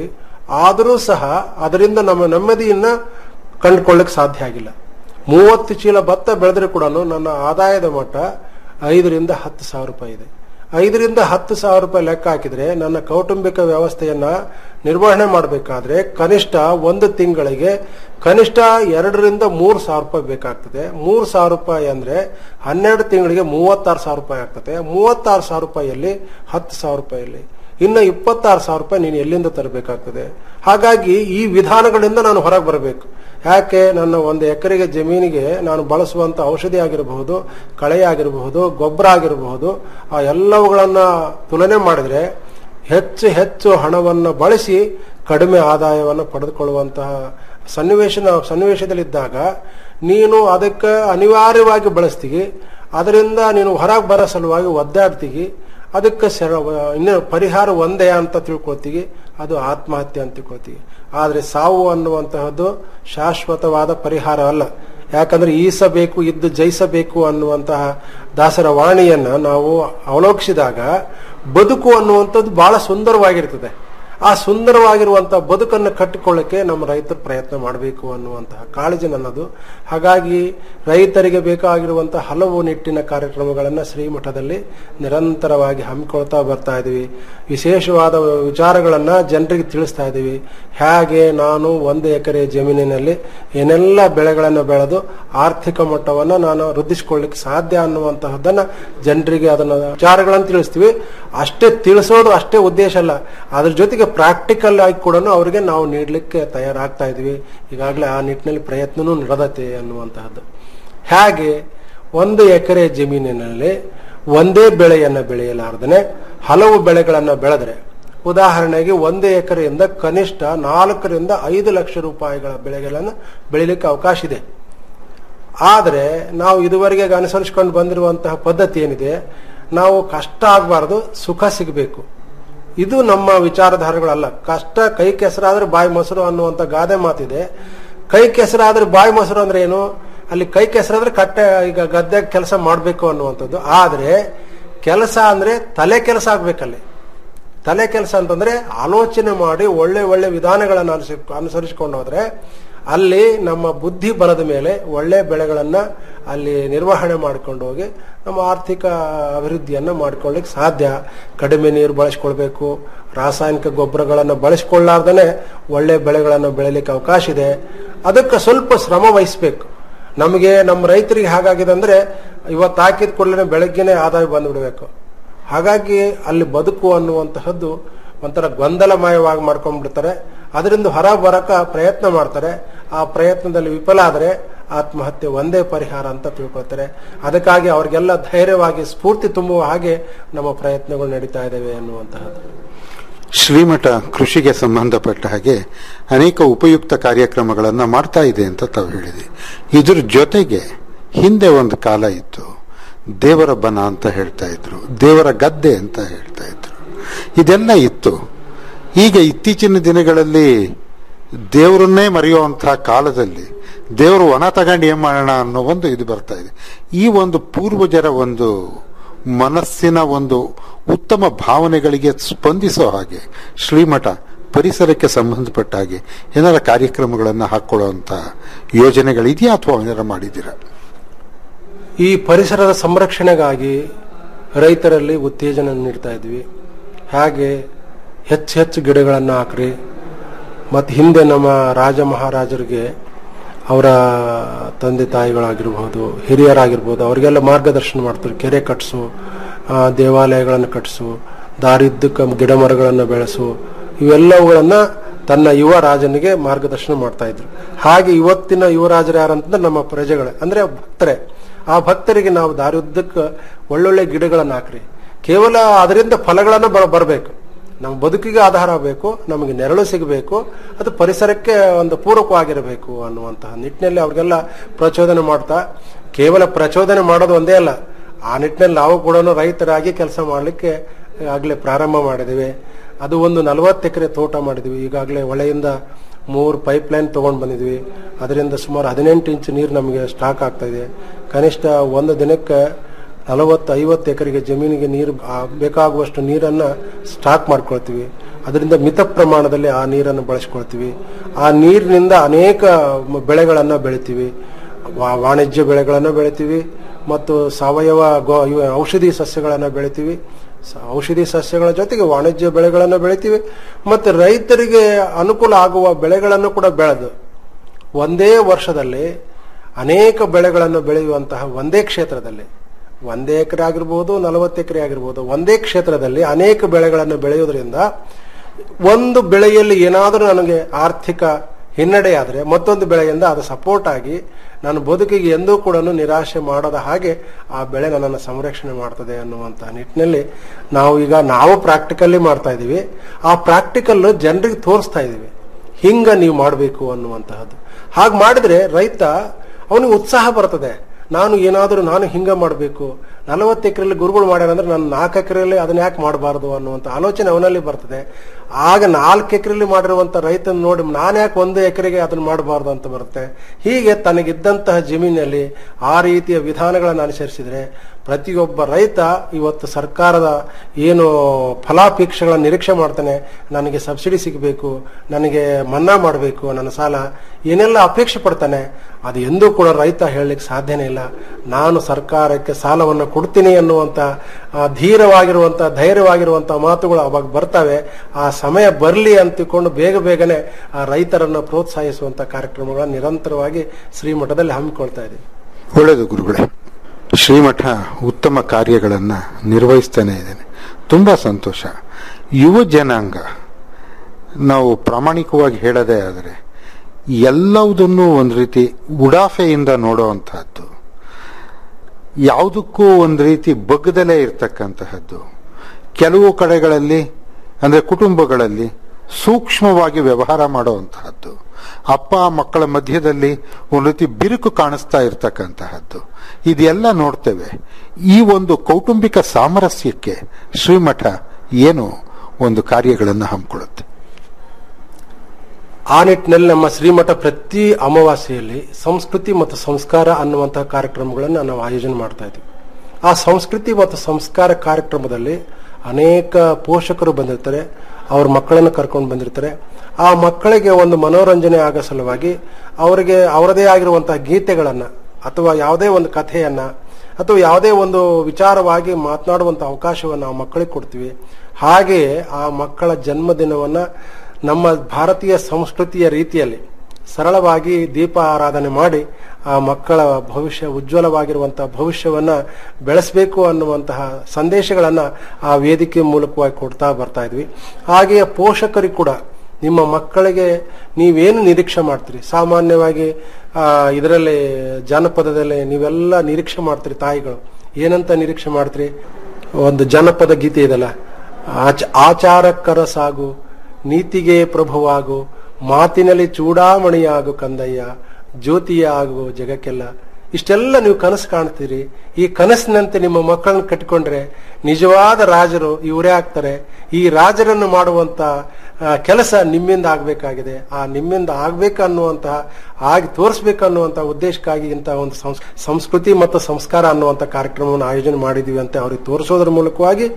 ಆದರೂ ಸಹ ಅದರಿಂದ ನಮ್ಮ ನೆಮ್ಮದಿಯನ್ನ ಕಂಡುಕೊಳ್ಳಕ್ಕೆ ಸಾಧ್ಯ ಆಗಿಲ್ಲ ಮೂವತ್ತು ಚೀಲ ಭತ್ತ ಬೆಳೆದ್ರೆ ಕೂಡ ನನ್ನ ಆದಾಯದ ಮಟ್ಟ ಐದರಿಂದ ಹತ್ತು ಸಾವಿರ ರೂಪಾಯಿ ಇದೆ ಐದರಿಂದ ಹತ್ತು ಸಾವಿರ ರೂಪಾಯಿ ಲೆಕ್ಕ ಹಾಕಿದ್ರೆ ನನ್ನ ಕೌಟುಂಬಿಕ ವ್ಯವಸ್ಥೆಯನ್ನ ನಿರ್ವಹಣೆ ಮಾಡಬೇಕಾದ್ರೆ ಕನಿಷ್ಠ ಒಂದು ತಿಂಗಳಿಗೆ ಕನಿಷ್ಠ ಎರಡರಿಂದ ಮೂರು ಸಾವಿರ ರೂಪಾಯಿ ಬೇಕಾಗ್ತದೆ ಮೂರು ಸಾವಿರ ರೂಪಾಯಿ ಅಂದ್ರೆ ಹನ್ನೆರಡು ತಿಂಗಳಿಗೆ ಮೂವತ್ತಾರು ಸಾವಿರ ರೂಪಾಯಿ ಆಗ್ತದೆ ಮೂವತ್ತಾರು ಸಾವಿರ ರೂಪಾಯಿಯಲ್ಲಿ ಹತ್ತು ಸಾವಿರ ರೂಪಾಯಿಯಲ್ಲಿ ಇನ್ನು ಇಪ್ಪತ್ತಾರು ಸಾವಿರ ರೂಪಾಯಿ ನೀನು ಎಲ್ಲಿಂದ ತರಬೇಕಾಗ್ತದೆ ಹಾಗಾಗಿ ಈ ವಿಧಾನಗಳಿಂದ ನಾನು ಹೊರಗೆ ಬರಬೇಕು ಯಾಕೆ ನನ್ನ ಒಂದು ಎಕರೆಗೆ ಜಮೀನಿಗೆ ನಾನು ಬಳಸುವಂತ ಔಷಧಿ ಆಗಿರಬಹುದು ಕಳೆ ಆಗಿರಬಹುದು ಗೊಬ್ಬರ ಆಗಿರಬಹುದು ಆ ಎಲ್ಲವುಗಳನ್ನ ತುಲನೆ ಮಾಡಿದ್ರೆ ಹೆಚ್ಚು ಹೆಚ್ಚು ಹಣವನ್ನು ಬಳಸಿ ಕಡಿಮೆ ಆದಾಯವನ್ನು ಪಡೆದುಕೊಳ್ಳುವಂತಹ ಸನ್ನಿವೇಶ ಸನ್ನಿವೇಶದಲ್ಲಿದ್ದಾಗ ನೀನು ಅದಕ್ಕೆ ಅನಿವಾರ್ಯವಾಗಿ ಬಳಸ್ತೀಗಿ ಅದರಿಂದ ನೀನು ಹೊರಗೆ ಬರೋ ಸಲುವಾಗಿ ಒದ್ದಾಡ್ತೀಗಿ ಅದಕ್ಕೆ ಸರ ಇನ್ನು ಪರಿಹಾರ ಒಂದೇ ಅಂತ ತಿಳ್ಕೊಳ್ತೀವಿ ಅದು ಆತ್ಮಹತ್ಯೆ ಅಂತ ತಿಳ್ಕೊಳ್ತೀವಿ ಆದರೆ ಸಾವು ಅನ್ನುವಂತಹದ್ದು ಶಾಶ್ವತವಾದ ಪರಿಹಾರ ಅಲ್ಲ ಯಾಕಂದ್ರೆ ಈಸಬೇಕು ಇದ್ದು ಜಯಿಸಬೇಕು ಅನ್ನುವಂತಹ ದಾಸರ ವಾಣಿಯನ್ನ ನಾವು ಅವಲೋಕಿಸಿದಾಗ ಬದುಕು ಅನ್ನುವಂಥದ್ದು ಬಹಳ ಸುಂದರವಾಗಿರ್ತದೆ ಆ ಸುಂದರವಾಗಿರುವಂತಹ ಬದುಕನ್ನು ಕಟ್ಟಿಕೊಳ್ಳಕ್ಕೆ ನಮ್ಮ ರೈತರು ಪ್ರಯತ್ನ ಮಾಡಬೇಕು ಅನ್ನುವಂತಹ ಕಾಳಜಿ ನನ್ನದು ಹಾಗಾಗಿ ರೈತರಿಗೆ ಬೇಕಾಗಿರುವಂತಹ ಹಲವು ನಿಟ್ಟಿನ ಕಾರ್ಯಕ್ರಮಗಳನ್ನು ಶ್ರೀಮಠದಲ್ಲಿ ನಿರಂತರವಾಗಿ ಹಮ್ಮಿಕೊಳ್ತಾ ಬರ್ತಾ ಇದ್ದೀವಿ ವಿಶೇಷವಾದ ವಿಚಾರಗಳನ್ನ ಜನರಿಗೆ ತಿಳಿಸ್ತಾ ಇದ್ದೀವಿ ಹೇಗೆ ನಾನು ಒಂದು ಎಕರೆ ಜಮೀನಿನಲ್ಲಿ ಏನೆಲ್ಲ ಬೆಳೆಗಳನ್ನು ಬೆಳೆದು ಆರ್ಥಿಕ ಮಟ್ಟವನ್ನು ನಾನು ವೃದ್ಧಿಸಿಕೊಳ್ಳಿಕ್ಕೆ ಸಾಧ್ಯ ಅನ್ನುವಂತಹದ್ದನ್ನ ಜನರಿಗೆ ಅದನ್ನ ವಿಚಾರಗಳನ್ನು ತಿಳಿಸ್ತೀವಿ ಅಷ್ಟೇ ತಿಳಿಸೋದು ಅಷ್ಟೇ ಉದ್ದೇಶ ಅಲ್ಲ ಅದ್ರ ಜೊತೆಗೆ ಪ್ರಾಕ್ಟಿಕಲ್ ಆಗಿ ಕೂಡ ಅವರಿಗೆ ನಾವು ನೀಡಲಿಕ್ಕೆ ತಯಾರಾಗ್ತಾ ಇದೀವಿ ಈಗಾಗಲೇ ಆ ನಿಟ್ಟಿನಲ್ಲಿ ಪ್ರಯತ್ನನೂ ನಡೆದತೆ ಅನ್ನುವಂತಹದ್ದು ಹೇಗೆ ಒಂದು ಎಕರೆ ಜಮೀನಿನಲ್ಲಿ ಒಂದೇ ಬೆಳೆಯನ್ನ ಬೆಳೆಯಲಾರ್ದನೆ ಹಲವು ಬೆಳೆಗಳನ್ನ ಬೆಳೆದ್ರೆ ಉದಾಹರಣೆಗೆ ಒಂದು ಎಕರೆಯಿಂದ ಕನಿಷ್ಠ ನಾಲ್ಕರಿಂದ ಐದು ಲಕ್ಷ ರೂಪಾಯಿಗಳ ಬೆಳೆಗಳನ್ನು ಬೆಳಿಲಿಕ್ಕೆ ಅವಕಾಶ ಇದೆ ಆದರೆ ನಾವು ಇದುವರೆಗೆ ಅನುಸರಿಸಿಕೊಂಡು ಬಂದಿರುವಂತಹ ಪದ್ಧತಿ ಏನಿದೆ ನಾವು ಕಷ್ಟ ಆಗಬಾರ್ದು ಸುಖ ಸಿಗಬೇಕು ಇದು ನಮ್ಮ ವಿಚಾರಧಾರೆಗಳಲ್ಲ ಕಷ್ಟ ಕೈ ಕೆಸರಾದ್ರೆ ಬಾಯಿ ಮೊಸರು ಅನ್ನುವಂತ ಗಾದೆ ಮಾತಿದೆ ಕೈ ಕೆಸರಾದ್ರೆ ಬಾಯಿ ಮೊಸರು ಅಂದ್ರೆ ಏನು ಅಲ್ಲಿ ಕೈ ಕೆಸರಾದ್ರೆ ಕಟ್ಟೆ ಈಗ ಗದ್ದೆ ಕೆಲಸ ಮಾಡಬೇಕು ಅನ್ನುವಂಥದ್ದು ಆದ್ರೆ ಕೆಲಸ ಅಂದ್ರೆ ತಲೆ ಕೆಲಸ ಆಗ್ಬೇಕಲ್ಲಿ ತಲೆ ಕೆಲಸ ಅಂತಂದ್ರೆ ಆಲೋಚನೆ ಮಾಡಿ ಒಳ್ಳೆ ಒಳ್ಳೆ ವಿಧಾನಗಳನ್ನು ಅನುಸರಿ ಅನುಸರಿಸಿಕೊಂಡು ಹೋದ್ರೆ ಅಲ್ಲಿ ನಮ್ಮ ಬುದ್ಧಿ ಬಲದ ಮೇಲೆ ಒಳ್ಳೆ ಬೆಳೆಗಳನ್ನ ಅಲ್ಲಿ ನಿರ್ವಹಣೆ ಮಾಡ್ಕೊಂಡು ಹೋಗಿ ನಮ್ಮ ಆರ್ಥಿಕ ಅಭಿವೃದ್ಧಿಯನ್ನ ಮಾಡ್ಕೊಳ್ಳಿಕ್ಕೆ ಸಾಧ್ಯ ಕಡಿಮೆ ನೀರು ಬಳಸ್ಕೊಳ್ಬೇಕು ರಾಸಾಯನಿಕ ಗೊಬ್ಬರಗಳನ್ನು ಬಳಸ್ಕೊಳ್ಳಾರ್ದನೆ ಒಳ್ಳೆ ಬೆಳೆಗಳನ್ನು ಬೆಳಿಲಿಕ್ಕೆ ಅವಕಾಶ ಇದೆ ಅದಕ್ಕೆ ಸ್ವಲ್ಪ ಶ್ರಮ ವಹಿಸ್ಬೇಕು ನಮಗೆ ನಮ್ಮ ರೈತರಿಗೆ ಹಾಗಾಗಿದೆ ಅಂದ್ರೆ ಇವತ್ತು ಹಾಕಿದ ಕೂಡಲೇ ಬೆಳಗ್ಗೆನೆ ಆದಾಯ ಬಂದ್ಬಿಡ್ಬೇಕು ಹಾಗಾಗಿ ಅಲ್ಲಿ ಬದುಕು ಅನ್ನುವಂತಹದ್ದು ಒಂಥರ ಗೊಂದಲಮಯವಾಗಿ ಮಾಡ್ಕೊಂಡ್ಬಿಡ್ತಾರೆ ಅದರಿಂದ ಹೊರ ಬರಕ ಪ್ರಯತ್ನ ಮಾಡ್ತಾರೆ ಆ ಪ್ರಯತ್ನದಲ್ಲಿ ವಿಫಲ ಆದರೆ ಆತ್ಮಹತ್ಯೆ ಒಂದೇ ಪರಿಹಾರ ಅಂತ ತಿಳ್ಕೊಳ್ತಾರೆ ಅದಕ್ಕಾಗಿ ಅವ್ರಿಗೆಲ್ಲ ಧೈರ್ಯವಾಗಿ ಸ್ಫೂರ್ತಿ ತುಂಬುವ ಹಾಗೆ ನಮ್ಮ ಪ್ರಯತ್ನಗಳು ನಡೀತಾ ಇದ್ದಾವೆ ಅನ್ನುವಂತಹದ್ದು ಶ್ರೀಮಠ ಕೃಷಿಗೆ ಸಂಬಂಧಪಟ್ಟ ಹಾಗೆ ಅನೇಕ ಉಪಯುಕ್ತ ಕಾರ್ಯಕ್ರಮಗಳನ್ನು ಮಾಡ್ತಾ ಇದೆ ಅಂತ ತಾವು ಹೇಳಿದೆ ಇದ್ರ ಜೊತೆಗೆ ಹಿಂದೆ ಒಂದು ಕಾಲ ಇತ್ತು ದೇವರ ಬನ ಅಂತ ಹೇಳ್ತಾ ಇದ್ರು ದೇವರ ಗದ್ದೆ ಅಂತ ಹೇಳ್ತಾ ಇದ್ರು ಇದೆಲ್ಲ ಇತ್ತು ಈಗ ಇತ್ತೀಚಿನ ದಿನಗಳಲ್ಲಿ ದೇವರನ್ನೇ ಮರೆಯುವಂತಹ ಕಾಲದಲ್ಲಿ ದೇವರು ವನ ತಗೊಂಡು ಏನ್ ಮಾಡೋಣ ಅನ್ನೋ ಒಂದು ಇದು ಬರ್ತಾ ಇದೆ ಈ ಒಂದು ಪೂರ್ವಜರ ಒಂದು ಮನಸ್ಸಿನ ಒಂದು ಉತ್ತಮ ಭಾವನೆಗಳಿಗೆ ಸ್ಪಂದಿಸೋ ಹಾಗೆ ಶ್ರೀಮಠ ಪರಿಸರಕ್ಕೆ ಸಂಬಂಧಪಟ್ಟ ಹಾಗೆ ಏನಾರ ಕಾರ್ಯಕ್ರಮಗಳನ್ನು ಹಾಕೊಳ್ಳುವಂತ ಯೋಜನೆಗಳಿದೆಯಾ ಅಥವಾ ಏನಾರ ಮಾಡಿದ್ದೀರಾ ಈ ಪರಿಸರದ ಸಂರಕ್ಷಣೆಗಾಗಿ ರೈತರಲ್ಲಿ ಉತ್ತೇಜನ ನೀಡ್ತಾ ಇದ್ವಿ ಹಾಗೆ ಹೆಚ್ಚು ಹೆಚ್ಚು ಗಿಡಗಳನ್ನು ಹಾಕ್ರಿ ಮತ್ತು ಹಿಂದೆ ನಮ್ಮ ರಾಜ ಮಹಾರಾಜರಿಗೆ ಅವರ ತಂದೆ ತಾಯಿಗಳಾಗಿರ್ಬೋದು ಹಿರಿಯರಾಗಿರ್ಬೋದು ಅವರಿಗೆಲ್ಲ ಮಾರ್ಗದರ್ಶನ ಮಾಡ್ತಾರೆ ಕೆರೆ ಕಟ್ಟಿಸು ಆ, ದೇವಾಲಯಗಳನ್ನು ಕಟ್ಟಿಸು ದಾರಿದ್ದಕ್ಕೆ ಗಿಡ ಮರಗಳನ್ನು ಬೆಳೆಸು ಇವೆಲ್ಲವುಗಳನ್ನ ತನ್ನ ಯುವ ರಾಜನಿಗೆ ಮಾರ್ಗದರ್ಶನ ಮಾಡ್ತಾ ಇದ್ರು ಹಾಗೆ ಇವತ್ತಿನ ಯುವರಾಜರು ಯಾರಂತಂದ್ರೆ ನಮ್ಮ ಪ್ರಜೆಗಳೇ ಅಂದ್ರೆ ಭಕ್ತರೇ ಆ ಭಕ್ತರಿಗೆ ನಾವು ದಾರಿಯುದ್ದಕ್ಕೆ ಒಳ್ಳೊಳ್ಳೆ ಗಿಡಗಳನ್ನು ಹಾಕ್ರಿ ಕೇವಲ ಅದರಿಂದ ಫಲಗಳನ್ನು ಬರ ಬರಬೇಕು ನಮ್ಮ ಬದುಕಿಗೆ ಆಧಾರ ಬೇಕು ನಮಗೆ ನೆರಳು ಸಿಗಬೇಕು ಅದು ಪರಿಸರಕ್ಕೆ ಒಂದು ಪೂರಕವಾಗಿರಬೇಕು ಅನ್ನುವಂತಹ ನಿಟ್ಟಿನಲ್ಲಿ ಅವ್ರಿಗೆಲ್ಲ ಪ್ರಚೋದನೆ ಮಾಡ್ತಾ ಕೇವಲ ಪ್ರಚೋದನೆ ಮಾಡೋದು ಒಂದೇ ಅಲ್ಲ ಆ ನಿಟ್ಟಿನಲ್ಲಿ ನಾವು ಕೂಡ ರೈತರಾಗಿ ಕೆಲಸ ಮಾಡಲಿಕ್ಕೆ ಆಗಲೇ ಪ್ರಾರಂಭ ಮಾಡಿದ್ದೀವಿ ಅದು ಒಂದು ನಲವತ್ತು ಎಕರೆ ತೋಟ ಮಾಡಿದ್ವಿ ಈಗಾಗಲೇ ಹೊಳೆಯಿಂದ ಮೂರು ಪೈಪ್ ಲೈನ್ ತಗೊಂಡು ಬಂದಿದ್ವಿ ಅದರಿಂದ ಸುಮಾರು ಹದಿನೆಂಟು ಇಂಚು ನೀರು ನಮಗೆ ಸ್ಟಾಕ್ ಆಗ್ತಾ ಇದೆ ಕನಿಷ್ಠ ಒಂದು ದಿನಕ್ಕೆ ನಲವತ್ತು ಐವತ್ತು ಎಕರೆಗೆ ಜಮೀನಿಗೆ ನೀರು ಆ, ಬೇಕಾಗುವಷ್ಟು ನೀರನ್ನ ಸ್ಟಾಕ್ ಮಾಡ್ಕೊಳ್ತೀವಿ ಅದರಿಂದ ಮಿತ ಪ್ರಮಾಣದಲ್ಲಿ ಆ ನೀರನ್ನು ಬಳಸ್ಕೊಳ್ತೀವಿ ಆ ನೀರಿನಿಂದ ಅನೇಕ ಮ- ಬೆಳೆಗಳನ್ನು ಬೆಳಿತೀವಿ ವಾ- ವಾಣಿಜ್ಯ ಬೆಳೆಗಳನ್ನು ಬೆಳಿತೀವಿ ಮತ್ತು ಸಾವಯವ ಗೋ ಇವ ಔಷಧಿ ಸಸ್ಯಗಳನ್ನು ಬೆಳಿತೀವಿ ಸ- ಔಷಧಿ ಸಸ್ಯಗಳ ಜೊತೆಗೆ ವಾಣಿಜ್ಯ ಬೆಳೆಗಳನ್ನು ಬೆಳಿತೀವಿ ಮತ್ತು ರೈತರಿಗೆ ಅನುಕೂಲ ಆಗುವ ಬೆಳೆಗಳನ್ನು ಕೂಡ ಬೆಳೆದು ಒಂದೇ ವರ್ಷದಲ್ಲಿ ಅನೇಕ ಬೆಳೆಗಳನ್ನು ಬೆಳೆಯುವಂತಹ ಒಂದೇ ಕ್ಷೇತ್ರದಲ್ಲಿ ಒಂದೇ ಎಕರೆ ಆಗಿರ್ಬೋದು ನಲವತ್ತು ಎಕರೆ ಆಗಿರ್ಬೋದು ಒಂದೇ ಕ್ಷೇತ್ರದಲ್ಲಿ ಅನೇಕ ಬೆಳೆಗಳನ್ನು ಬೆಳೆಯುವುದರಿಂದ ಒಂದು ಬೆಳೆಯಲ್ಲಿ ಏನಾದರೂ ನನಗೆ ಆರ್ಥಿಕ ಹಿನ್ನಡೆಯಾದರೆ ಮತ್ತೊಂದು ಬೆಳೆಯಿಂದ ಅದು ಸಪೋರ್ಟ್ ಆಗಿ ನನ್ನ ಬದುಕಿಗೆ ಎಂದೂ ಕೂಡ ನಿರಾಶೆ ಮಾಡದ ಹಾಗೆ ಆ ಬೆಳೆ ನನ್ನನ್ನು ಸಂರಕ್ಷಣೆ ಮಾಡ್ತದೆ ಅನ್ನುವಂಥ ನಿಟ್ಟಿನಲ್ಲಿ ನಾವು ಈಗ ನಾವು ಪ್ರಾಕ್ಟಿಕಲ್ಲಿ ಮಾಡ್ತಾ ಇದ್ದೀವಿ ಆ ಪ್ರಾಕ್ಟಿಕಲ್ ಜನರಿಗೆ ತೋರಿಸ್ತಾ ಇದ್ದೀವಿ ಹಿಂಗ ನೀವು ಮಾಡಬೇಕು ಅನ್ನುವಂತಹದ್ದು ಹಾಗೆ ಮಾಡಿದ್ರೆ ರೈತ ಅವನಿಗೆ ಉತ್ಸಾಹ ಬರ್ತದೆ ನಾನು ಏನಾದರೂ ನಾನು ಹಿಂಗ ಮಾಡಬೇಕು ನಲವತ್ತು ಎಕರೆಯಲ್ಲಿ ಗುರುಗಳು ಮಾಡ್ಯಾರ ಅಂದ್ರೆ ನಾನು ನಾಲ್ಕು ಎಕರೆಯಲ್ಲಿ ಅದನ್ನ ಯಾಕೆ ಮಾಡಬಾರ್ದು ಅನ್ನುವಂಥ ಆಲೋಚನೆ ಅವನಲ್ಲಿ ಬರ್ತದೆ ಆಗ ನಾಲ್ಕು ಎಕರೆಯಲ್ಲಿ ಮಾಡಿರುವಂತ ರೈತನ ನೋಡಿ ನಾನು ಯಾಕೆ ಒಂದು ಎಕರೆಗೆ ಅದನ್ನ ಮಾಡಬಾರ್ದು ಅಂತ ಬರುತ್ತೆ ಹೀಗೆ ತನಗಿದ್ದಂತಹ ಜಮೀನಲ್ಲಿ ಆ ರೀತಿಯ ವಿಧಾನಗಳನ್ನು ಅನುಸರಿಸಿದ್ರೆ ಪ್ರತಿಯೊಬ್ಬ ರೈತ ಇವತ್ತು ಸರ್ಕಾರದ ಏನು ಫಲಾಪೇಕ್ಷೆಗಳ ನಿರೀಕ್ಷೆ ಮಾಡ್ತಾನೆ ನನಗೆ ಸಬ್ಸಿಡಿ ಸಿಗಬೇಕು ನನಗೆ ಮನ್ನಾ ಮಾಡಬೇಕು ನನ್ನ ಸಾಲ ಏನೆಲ್ಲ ಅಪೇಕ್ಷೆ ಪಡ್ತಾನೆ ಅದು ಎಂದೂ ಕೂಡ ರೈತ ಹೇಳಲಿಕ್ಕೆ ಸಾಧ್ಯನೇ ಇಲ್ಲ ನಾನು ಸರ್ಕಾರಕ್ಕೆ ಸಾಲವನ್ನು ಕೊಡ್ತೀನಿ ಅನ್ನುವಂಥ ಆ, ಧೀರವಾಗಿರುವಂಥ ಧೈರ್ಯವಾಗಿರುವಂಥ ಮಾತುಗಳು ಅವಾಗ ಬರ್ತವೆ ಆ ಸಮಯ ಬರಲಿ ಅಂತಿಕೊಂಡು ಬೇಗ ಬೇಗನೆ ಆ ರೈತರನ್ನು ಪ್ರೋತ್ಸಾಹಿಸುವಂಥ ಕಾರ್ಯಕ್ರಮಗಳನ್ನು ನಿರಂತರವಾಗಿ ಶ್ರೀಮಠದಲ್ಲಿ ಹಮ್ಮಿಕೊಳ್ತಾ ಇದ್ದೀವಿ ಒಳ್ಳೆಯದು ಗುರುಗಳೇ ಶ್ರೀಮಠ ಉತ್ತಮ ಕಾರ್ಯಗಳನ್ನ ನಿರ್ವಹಿಸ್ತಾನೆ ಇದ್ದೇನೆ ತುಂಬಾ ಸಂತೋಷ ಯುವ ಜನಾಂಗ ನಾವು ಪ್ರಾಮಾಣಿಕವಾಗಿ ಹೇಳದೇ ಆದರೆ ಎಲ್ಲವುದನ್ನು ಒಂದು ರೀತಿ ಉಡಾಫೆಯಿಂದ ನೋಡುವಂತಹದ್ದು ಯಾವುದಕ್ಕೂ ಒಂದು ರೀತಿ ಬಗ್ಗದಲೇ ಇರ್ತಕ್ಕಂತಹದ್ದು ಕೆಲವು ಕಡೆಗಳಲ್ಲಿ ಅಂದ್ರೆ ಕುಟುಂಬಗಳಲ್ಲಿ ಸೂಕ್ಷ್ಮವಾಗಿ ವ್ಯವಹಾರ ಮಾಡುವಂತಹದ್ದು ಅಪ್ಪ ಮಕ್ಕಳ ಮಧ್ಯದಲ್ಲಿ ಒಂದು ರೀತಿ ಬಿರುಕು ಕಾಣಿಸ್ತಾ ಇರ್ತಕ್ಕಂತಹದ್ದು ಇದೆಲ್ಲ ನೋಡ್ತೇವೆ ಈ ಒಂದು ಕೌಟುಂಬಿಕ ಸಾಮರಸ್ಯಕ್ಕೆ ಶ್ರೀಮಠ ಏನು ಒಂದು ಕಾರ್ಯಗಳನ್ನು ಹಮ್ಮಿಕೊಳ್ಳುತ್ತೆ ಆ ನಿಟ್ಟಿನಲ್ಲಿ ನಮ್ಮ ಶ್ರೀಮಠ ಪ್ರತಿ ಅಮಾವಾಸ್ಯೆಯಲ್ಲಿ ಸಂಸ್ಕೃತಿ ಮತ್ತು ಸಂಸ್ಕಾರ ಅನ್ನುವಂತಹ ಕಾರ್ಯಕ್ರಮಗಳನ್ನು ನಾವು ಆಯೋಜನೆ ಮಾಡ್ತಾ ಇದ್ದೀವಿ ಆ ಸಂಸ್ಕೃತಿ ಮತ್ತು ಸಂಸ್ಕಾರ ಕಾರ್ಯಕ್ರಮದಲ್ಲಿ ಅನೇಕ ಪೋಷಕರು ಬಂದಿರ್ತಾರೆ ಅವ್ರ ಮಕ್ಕಳನ್ನು ಕರ್ಕೊಂಡು ಬಂದಿರ್ತಾರೆ ಆ ಮಕ್ಕಳಿಗೆ ಒಂದು ಮನೋರಂಜನೆ ಆಗೋ ಸಲುವಾಗಿ ಅವರಿಗೆ ಅವರದೇ ಆಗಿರುವಂತಹ ಗೀತೆಗಳನ್ನು ಅಥವಾ ಯಾವುದೇ ಒಂದು ಕಥೆಯನ್ನ ಅಥವಾ ಯಾವುದೇ ಒಂದು ವಿಚಾರವಾಗಿ ಮಾತನಾಡುವಂತ ಅವಕಾಶವನ್ನು ನಾವು ಮಕ್ಕಳಿಗೆ ಕೊಡ್ತೀವಿ ಹಾಗೆಯೇ ಆ ಮಕ್ಕಳ ಜನ್ಮದಿನವನ್ನ ನಮ್ಮ ಭಾರತೀಯ ಸಂಸ್ಕೃತಿಯ ರೀತಿಯಲ್ಲಿ ಸರಳವಾಗಿ ದೀಪ ಆರಾಧನೆ ಮಾಡಿ ಆ ಮಕ್ಕಳ ಭವಿಷ್ಯ ಉಜ್ವಲವಾಗಿರುವಂತಹ ಭವಿಷ್ಯವನ್ನ ಬೆಳೆಸಬೇಕು ಅನ್ನುವಂತಹ ಸಂದೇಶಗಳನ್ನ ಆ ವೇದಿಕೆ ಮೂಲಕವಾಗಿ ಕೊಡ್ತಾ ಬರ್ತಾ ಇದ್ವಿ ಹಾಗೆಯೇ ಪೋಷಕರಿಗೆ ಕೂಡ ನಿಮ್ಮ ಮಕ್ಕಳಿಗೆ ನೀವೇನು ನಿರೀಕ್ಷೆ ಮಾಡ್ತೀರಿ ಸಾಮಾನ್ಯವಾಗಿ ಇದರಲ್ಲಿ ಜಾನಪದದಲ್ಲಿ ನೀವೆಲ್ಲ ನಿರೀಕ್ಷೆ ಮಾಡ್ತೀರಿ ತಾಯಿಗಳು ಏನಂತ ನಿರೀಕ್ಷೆ ಮಾಡ್ತೀರಿ ಒಂದು ಜನಪದ ಗೀತೆ ಇದೆಲ್ಲ ಆಚ ಆಚಾರಕ್ಕರ ಸಾಗು ನೀತಿಗೆ ಪ್ರಭುವಾಗು ಮಾತಿನಲ್ಲಿ ಚೂಡಾಮಣಿಯಾಗು ಕಂದಯ್ಯ ಜ್ಯೋತಿಯ ಆಗು ಜಗಕ್ಕೆಲ್ಲ ಇಷ್ಟೆಲ್ಲ ನೀವು ಕನಸು ಕಾಣ್ತೀರಿ ಈ ಕನಸಿನಂತೆ ನಿಮ್ಮ ಮಕ್ಕಳನ್ನ ಕಟ್ಟಿಕೊಂಡ್ರೆ ನಿಜವಾದ ರಾಜರು ಇವರೇ ಆಗ್ತಾರೆ ಈ ರಾಜರನ್ನು ಮಾಡುವಂತ ಆ, ಕೆಲಸ ನಿಮ್ಮಿಂದ ಆಗ್ಬೇಕಾಗಿದೆ ಆ ನಿಮ್ಮಿಂದ ಆಗ್ಬೇಕು ಅನ್ನುವಂತಹ ಆಗಿ ತೋರಿಸ್ಬೇಕು ಅನ್ನುವಂತ ಉದ್ದೇಶಕ್ಕಾಗಿ ಇಂತಹ ಒಂದು ಸಂಸ್- ಸಂಸ್ಕೃತಿ ಮತ್ತು ಸಂಸ್ಕಾರ ಅನ್ನುವಂತ ಕಾರ್ಯಕ್ರಮವನ್ನು ಆಯೋಜನೆ ಮಾಡಿದೀವಿ ಅಂತ ಅವ್ರಿಗೆ ತೋರಿಸೋದ್ರ ಮೂಲಕವಾಗಿ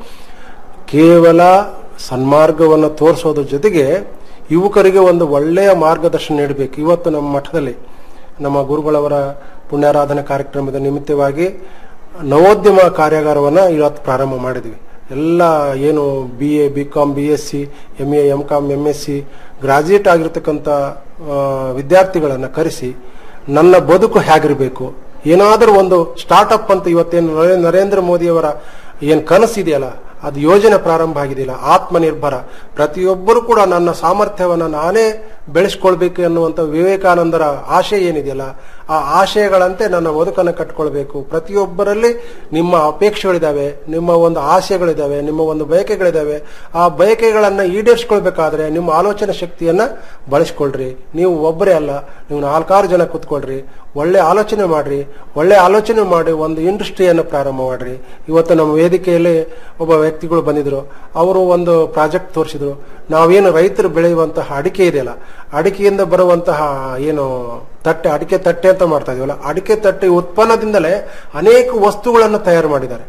ಕೇವಲ ಸನ್ಮಾರ್ಗವನ್ನು ತೋರಿಸೋದ್ರ ಜೊತೆಗೆ ಯುವಕರಿಗೆ ಒಂದು ಒಳ್ಳೆಯ ಮಾರ್ಗದರ್ಶನ ನೀಡಬೇಕು ಇವತ್ತು ನಮ್ಮ ಮಠದಲ್ಲಿ ನಮ್ಮ ಗುರುಗಳವರ ಪುಣ್ಯಾರಾಧನೆ ಕಾರ್ಯಕ್ರಮದ ನಿಮಿತ್ತವಾಗಿ ನವೋದ್ಯಮ ಕಾರ್ಯಾಗಾರವನ್ನು ಇವತ್ತು ಪ್ರಾರಂಭ ಮಾಡಿದ್ವಿ ಎಲ್ಲ ಏನು B A B com B S C M A M com M S C graduate ಆಗಿರ್ತಕ್ಕಂಥ ವಿದ್ಯಾರ್ಥಿಗಳನ್ನು ಕರೆಸಿ ನನ್ನ ಬದುಕು ಹೇಗಿರಬೇಕು ಏನಾದರೂ ಒಂದು ಸ್ಟಾರ್ಟ್ಅಪ್ ಅಂತ ಇವತ್ತೇನು ನರೇ- ನರೇಂದ್ರ ಮೋದಿಯವರ ಏನು ಕನಸಿದೆಯಲ್ಲ ಅದು ಯೋಜನೆ ಪ್ರಾರಂಭ ಆಗಿದೆಯಲ್ಲ ಆತ್ಮನಿರ್ಭರ ಪ್ರತಿಯೊಬ್ಬರು ಕೂಡ ನನ್ನ ಸಾಮರ್ಥ್ಯವನ್ನು ನಾನೇ ಬೆಳೆಸ್ಕೊಳ್ಬೇಕು ಎನ್ನುವಂತ ವಿವೇಕಾನಂದರ ಆಶಯ ಏನಿದೆಯಲ್ಲ ಆ ಆಶಯಗಳಂತೆ ನನ್ನ ಬದುಕನ್ನು ಕಟ್ಕೊಳ್ಬೇಕು ಪ್ರತಿಯೊಬ್ಬರಲ್ಲಿ ನಿಮ್ಮ ಅಪೇಕ್ಷೆಗಳಿದಾವೆ ನಿಮ್ಮ ಒಂದು ಆಸೆಗಳಿದಾವೆ ನಿಮ್ಮ ಒಂದು ಬಯಕೆಗಳಿದಾವೆ ಆ ಬಯಕೆಗಳನ್ನ ಈಡೇರಿಸ್ಕೊಳ್ಬೇಕಾದ್ರೆ ನಿಮ್ಮ ಆಲೋಚನಾ ಶಕ್ತಿಯನ್ನ ಬಳಸ್ಕೊಳ್ರಿ ನೀವು ಒಬ್ಬರೇ ಅಲ್ಲ ನೀವು ನಾಲ್ಕಾರು ಜನ ಕೂತ್ಕೊಳ್ರಿ ಒಳ್ಳೆ ಆಲೋಚನೆ ಮಾಡ್ರಿ ಒಳ್ಳೆ ಆಲೋಚನೆ ಮಾಡಿ ಒಂದು ಇಂಡಸ್ಟ್ರಿಯನ್ನು ಪ್ರಾರಂಭ ಮಾಡ್ರಿ ಇವತ್ತು ನಮ್ಮ ವೇದಿಕೆಯಲ್ಲಿ ಒಬ್ಬ ವ್ಯಕ್ತಿಗಳು ಬಂದಿದ್ರು ಅವರು ಒಂದು ಪ್ರಾಜೆಕ್ಟ್ ತೋರಿಸಿದ್ರು ನಾವೇನು ರೈತರು ಬೆಳೆಯುವಂತಹ ಅಡಿಕೆ ಇದೆಯಲ್ಲ ಅಡಿಕೆಯಿಂದ ಬರುವಂತಹ ಏನು ತಟ್ಟೆ ಅಡಿಕೆ ತಟ್ಟೆ ಅಂತ ಮಾಡ್ತಾ ಇದೀವಲ್ಲ ಅಡಿಕೆ ತಟ್ಟೆ ಉತ್ಪನ್ನದಿಂದಲೇ ಅನೇಕ ವಸ್ತುಗಳನ್ನು ತಯಾರು ಮಾಡಿದ್ದಾರೆ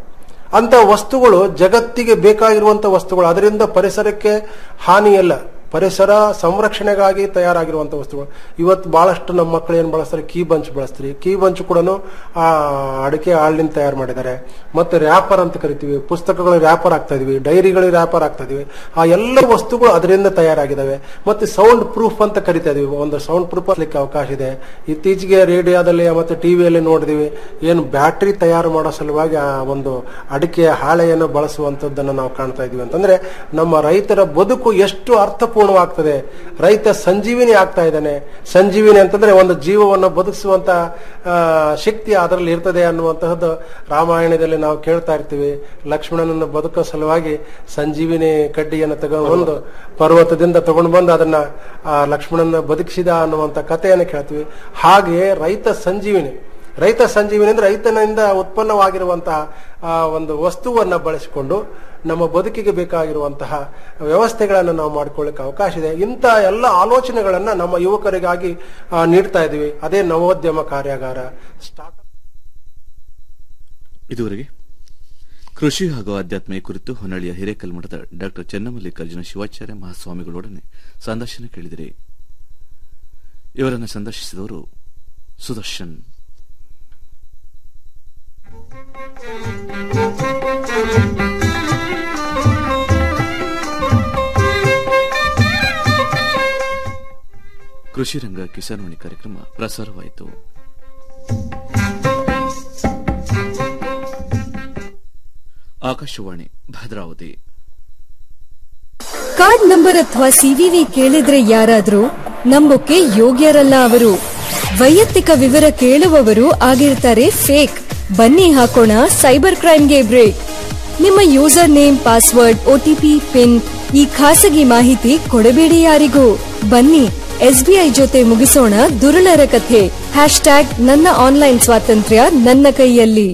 ಅಂತ ವಸ್ತುಗಳು ಜಗತ್ತಿಗೆ ಬೇಕಾಗಿರುವಂತ ವಸ್ತುಗಳು ಅದರಿಂದ ಪರಿಸರಕ್ಕೆ ಹಾನಿಯಲ್ಲ ಪರಿಸರ ಸಂರಕ್ಷಣೆಗಾಗಿ ತಯಾರಾಗಿರುವಂತ ವಸ್ತುಗಳು ಇವತ್ತು ಬಹಳಷ್ಟು ನಮ್ಮ ಮಕ್ಕಳು ಏನ್ ಬಳಸ್ತಾರೆ ಕೀ ಬಂಚ್ ಬಳಸ್ತಾರೆ ಕೀ ಬಂಚ್ ಕೂಡ ಆ ಅಡಿಕೆ ಹಾಲಿನಿಂದ ತಯಾರು ಮಾಡಿದ್ದಾರೆ ಮತ್ತೆ ರ್ಯಾಪರ್ ಅಂತ ಕರಿತೀವಿ ಪುಸ್ತಕಗಳು ರ್ಯಾಪರ್ ಆಗ್ತಾ ಇದೀವಿ ಡೈರಿಗಳು ರ್ಯಾಪರ್ ಆಗ್ತಾ ಇದೀವಿ ಆ ಎಲ್ಲ ವಸ್ತುಗಳು ಅದರಿಂದ ತಯಾರಾಗಿದ್ದಾವೆ ಮತ್ತೆ ಸೌಂಡ್ ಪ್ರೂಫ್ ಅಂತ ಕರಿತಾ ಇದೀವಿ ಒಂದು ಸೌಂಡ್ ಪ್ರೂಫ್ ಆಗ್ಲಿಕ್ಕೆ ಅವಕಾಶ ಇದೆ ಇತ್ತೀಚೆಗೆ ರೇಡಿಯೋದಲ್ಲಿ ಮತ್ತೆ ಟಿವಿಯಲ್ಲಿ ನೋಡಿದಿವಿ ಏನು ಬ್ಯಾಟ್ರಿ ತಯಾರು ಮಾಡೋ ಸಲುವಾಗಿ ಆ ಒಂದು ಅಡಿಕೆಯ ಹಾಳೆಯನ್ನು ಬಳಸುವಂತದ್ದನ್ನು ನಾವು ಕಾಣ್ತಾ ಇದೀವಿ ಅಂತಂದ್ರೆ ನಮ್ಮ ರೈತರ ಬದುಕು ಎಷ್ಟು ಅರ್ಥಪೂರ್ಣವಾಗ್ತದೆ ರೈತ ಸಂಜೀವಿನಿ ಆಗ್ತಾ ಇದ್ದಾನೆ ಸಂಜೀವಿನಿ ಅಂತಂದ್ರೆ ಒಂದು ಜೀವವನ್ನು ಬದುಕಿಸುವಂತ ಆ, ಶಕ್ತಿ ಅದರಲ್ಲಿ ಇರ್ತದೆ ಅನ್ನುವಂತಹದ್ದು ರಾಮಾಯಣದಲ್ಲಿ ನಾವು ಕೇಳ್ತಾ ಇರ್ತೀವಿ ಲಕ್ಷ್ಮಣನನ್ನು ಬದುಕೋ ಸಲುವಾಗಿ ಸಂಜೀವಿನಿ ಕಡ್ಡಿಯನ್ನು ತಗೊಂಡು ಪರ್ವತದಿಂದ ತಗೊಂಡು ಬಂದು ಅದನ್ನ ಆ ಲಕ್ಷ್ಮಣನ ಬದುಕಿಸಿದ ಅನ್ನುವಂತ ಕಥೆಯನ್ನು ಕೇಳ್ತೀವಿ ಹಾಗೆಯೇ ರೈತ ಸಂಜೀವಿನಿ ರೈತ ಸಂಜೀವಿನಿ ಅಂದ್ರೆ ರೈತನಿಂದ ಉತ್ಪನ್ನವಾಗಿರುವಂತಹ ಆ ಒಂದು ವಸ್ತುವನ್ನ ಬಳಸಿಕೊಂಡು ನಮ್ಮ ಬದುಕಿಗೆ ಬೇಕಾಗಿರುವಂತಹ ವ್ಯವಸ್ಥೆಗಳನ್ನು ನಾವು ಮಾಡ್ಕೊಳ್ಳಿಕ್ಕೆ ಅವಕಾಶ ಇದೆ ಇಂಥ ಎಲ್ಲ ಆಲೋಚನೆಗಳನ್ನ ನಮ್ಮ ಯುವಕರಿಗಾಗಿ ಆ, ನೀಡ್ತಾ ಇದೀವಿ ಅದೇ ನವೋದ್ಯಮ ಕಾರ್ಯಾಗಾರ ಸ್ಟಾರ್ಟ್ ಇದುವರೆಗೆ ಕೃಷಿ ಹಾಗೂ ಆಧ್ಯಾತ್ಮ ಈ ಕುರಿತು ಹೊನ್ನಳಿಯ ಹಿರೇಕಲ್ಮಠದ ಡಾಕ್ಟರ್ ಚೆನ್ನಮಲ್ಲಿಕಾರ್ಜುನ ಶಿವಾಚಾರ್ಯ ಮಹಾಸ್ವಾಮಿಗಳೊಡನೆ ಸಂದರ್ಶನ ಕೇಳಿದಿರಿ ಇವರನ್ನು ಸಂದರ್ಶಿಸಿದವರು ಸುದರ್ಶನ್ ಕೃಷಿ ರಂಗ ಕಿಸಾನ್ವಾಣಿ ಕಾರ್ಯಕ್ರಮ ಪ್ರಸಾರವಾಯಿತು ಆಕಾಶವಾಣಿ ಭದ್ರಾವತಿ ಕಾರ್ಡ್ ನಂಬರ್ ಅಥವಾ ಸಿವಿವಿ ಕೇಳಿದ್ರೆ ಯಾರಾದ್ರೂ ನಂಬೋಕೆ ಯೋಗ್ಯರಲ್ಲ ಅವರು ವೈಯಕ್ತಿಕ ವಿವರ ಕೇಳುವವರು ಆಗಿರ್ತಾರೆ ಫೇಕ್ ಬನ್ನಿ ಹಾಕೋಣ ಸೈಬರ್ ಕ್ರೈಮ್ಗೆ ಬ್ರೇಕ್ ನಿಮ್ಮ user name password OTP PIN ಈ ಖಾಸಗಿ ಮಾಹಿತಿ ಕೊಡಬೇಡಿ ಯಾರಿಗೂ ಬನ್ನಿ ಎಸ್ಬಿಐ ಜೊತೆ ಮುಗಿಸೋಣ ದುರುಳರ ಕಥೆ ಹ್ಯಾಶ್ ಟ್ಯಾಗ್ ನನ್ನ ಆನ್ಲೈನ್ ಸ್ವಾತಂತ್ರ್ಯ ನನ್ನ ಕೈಯಲ್ಲಿ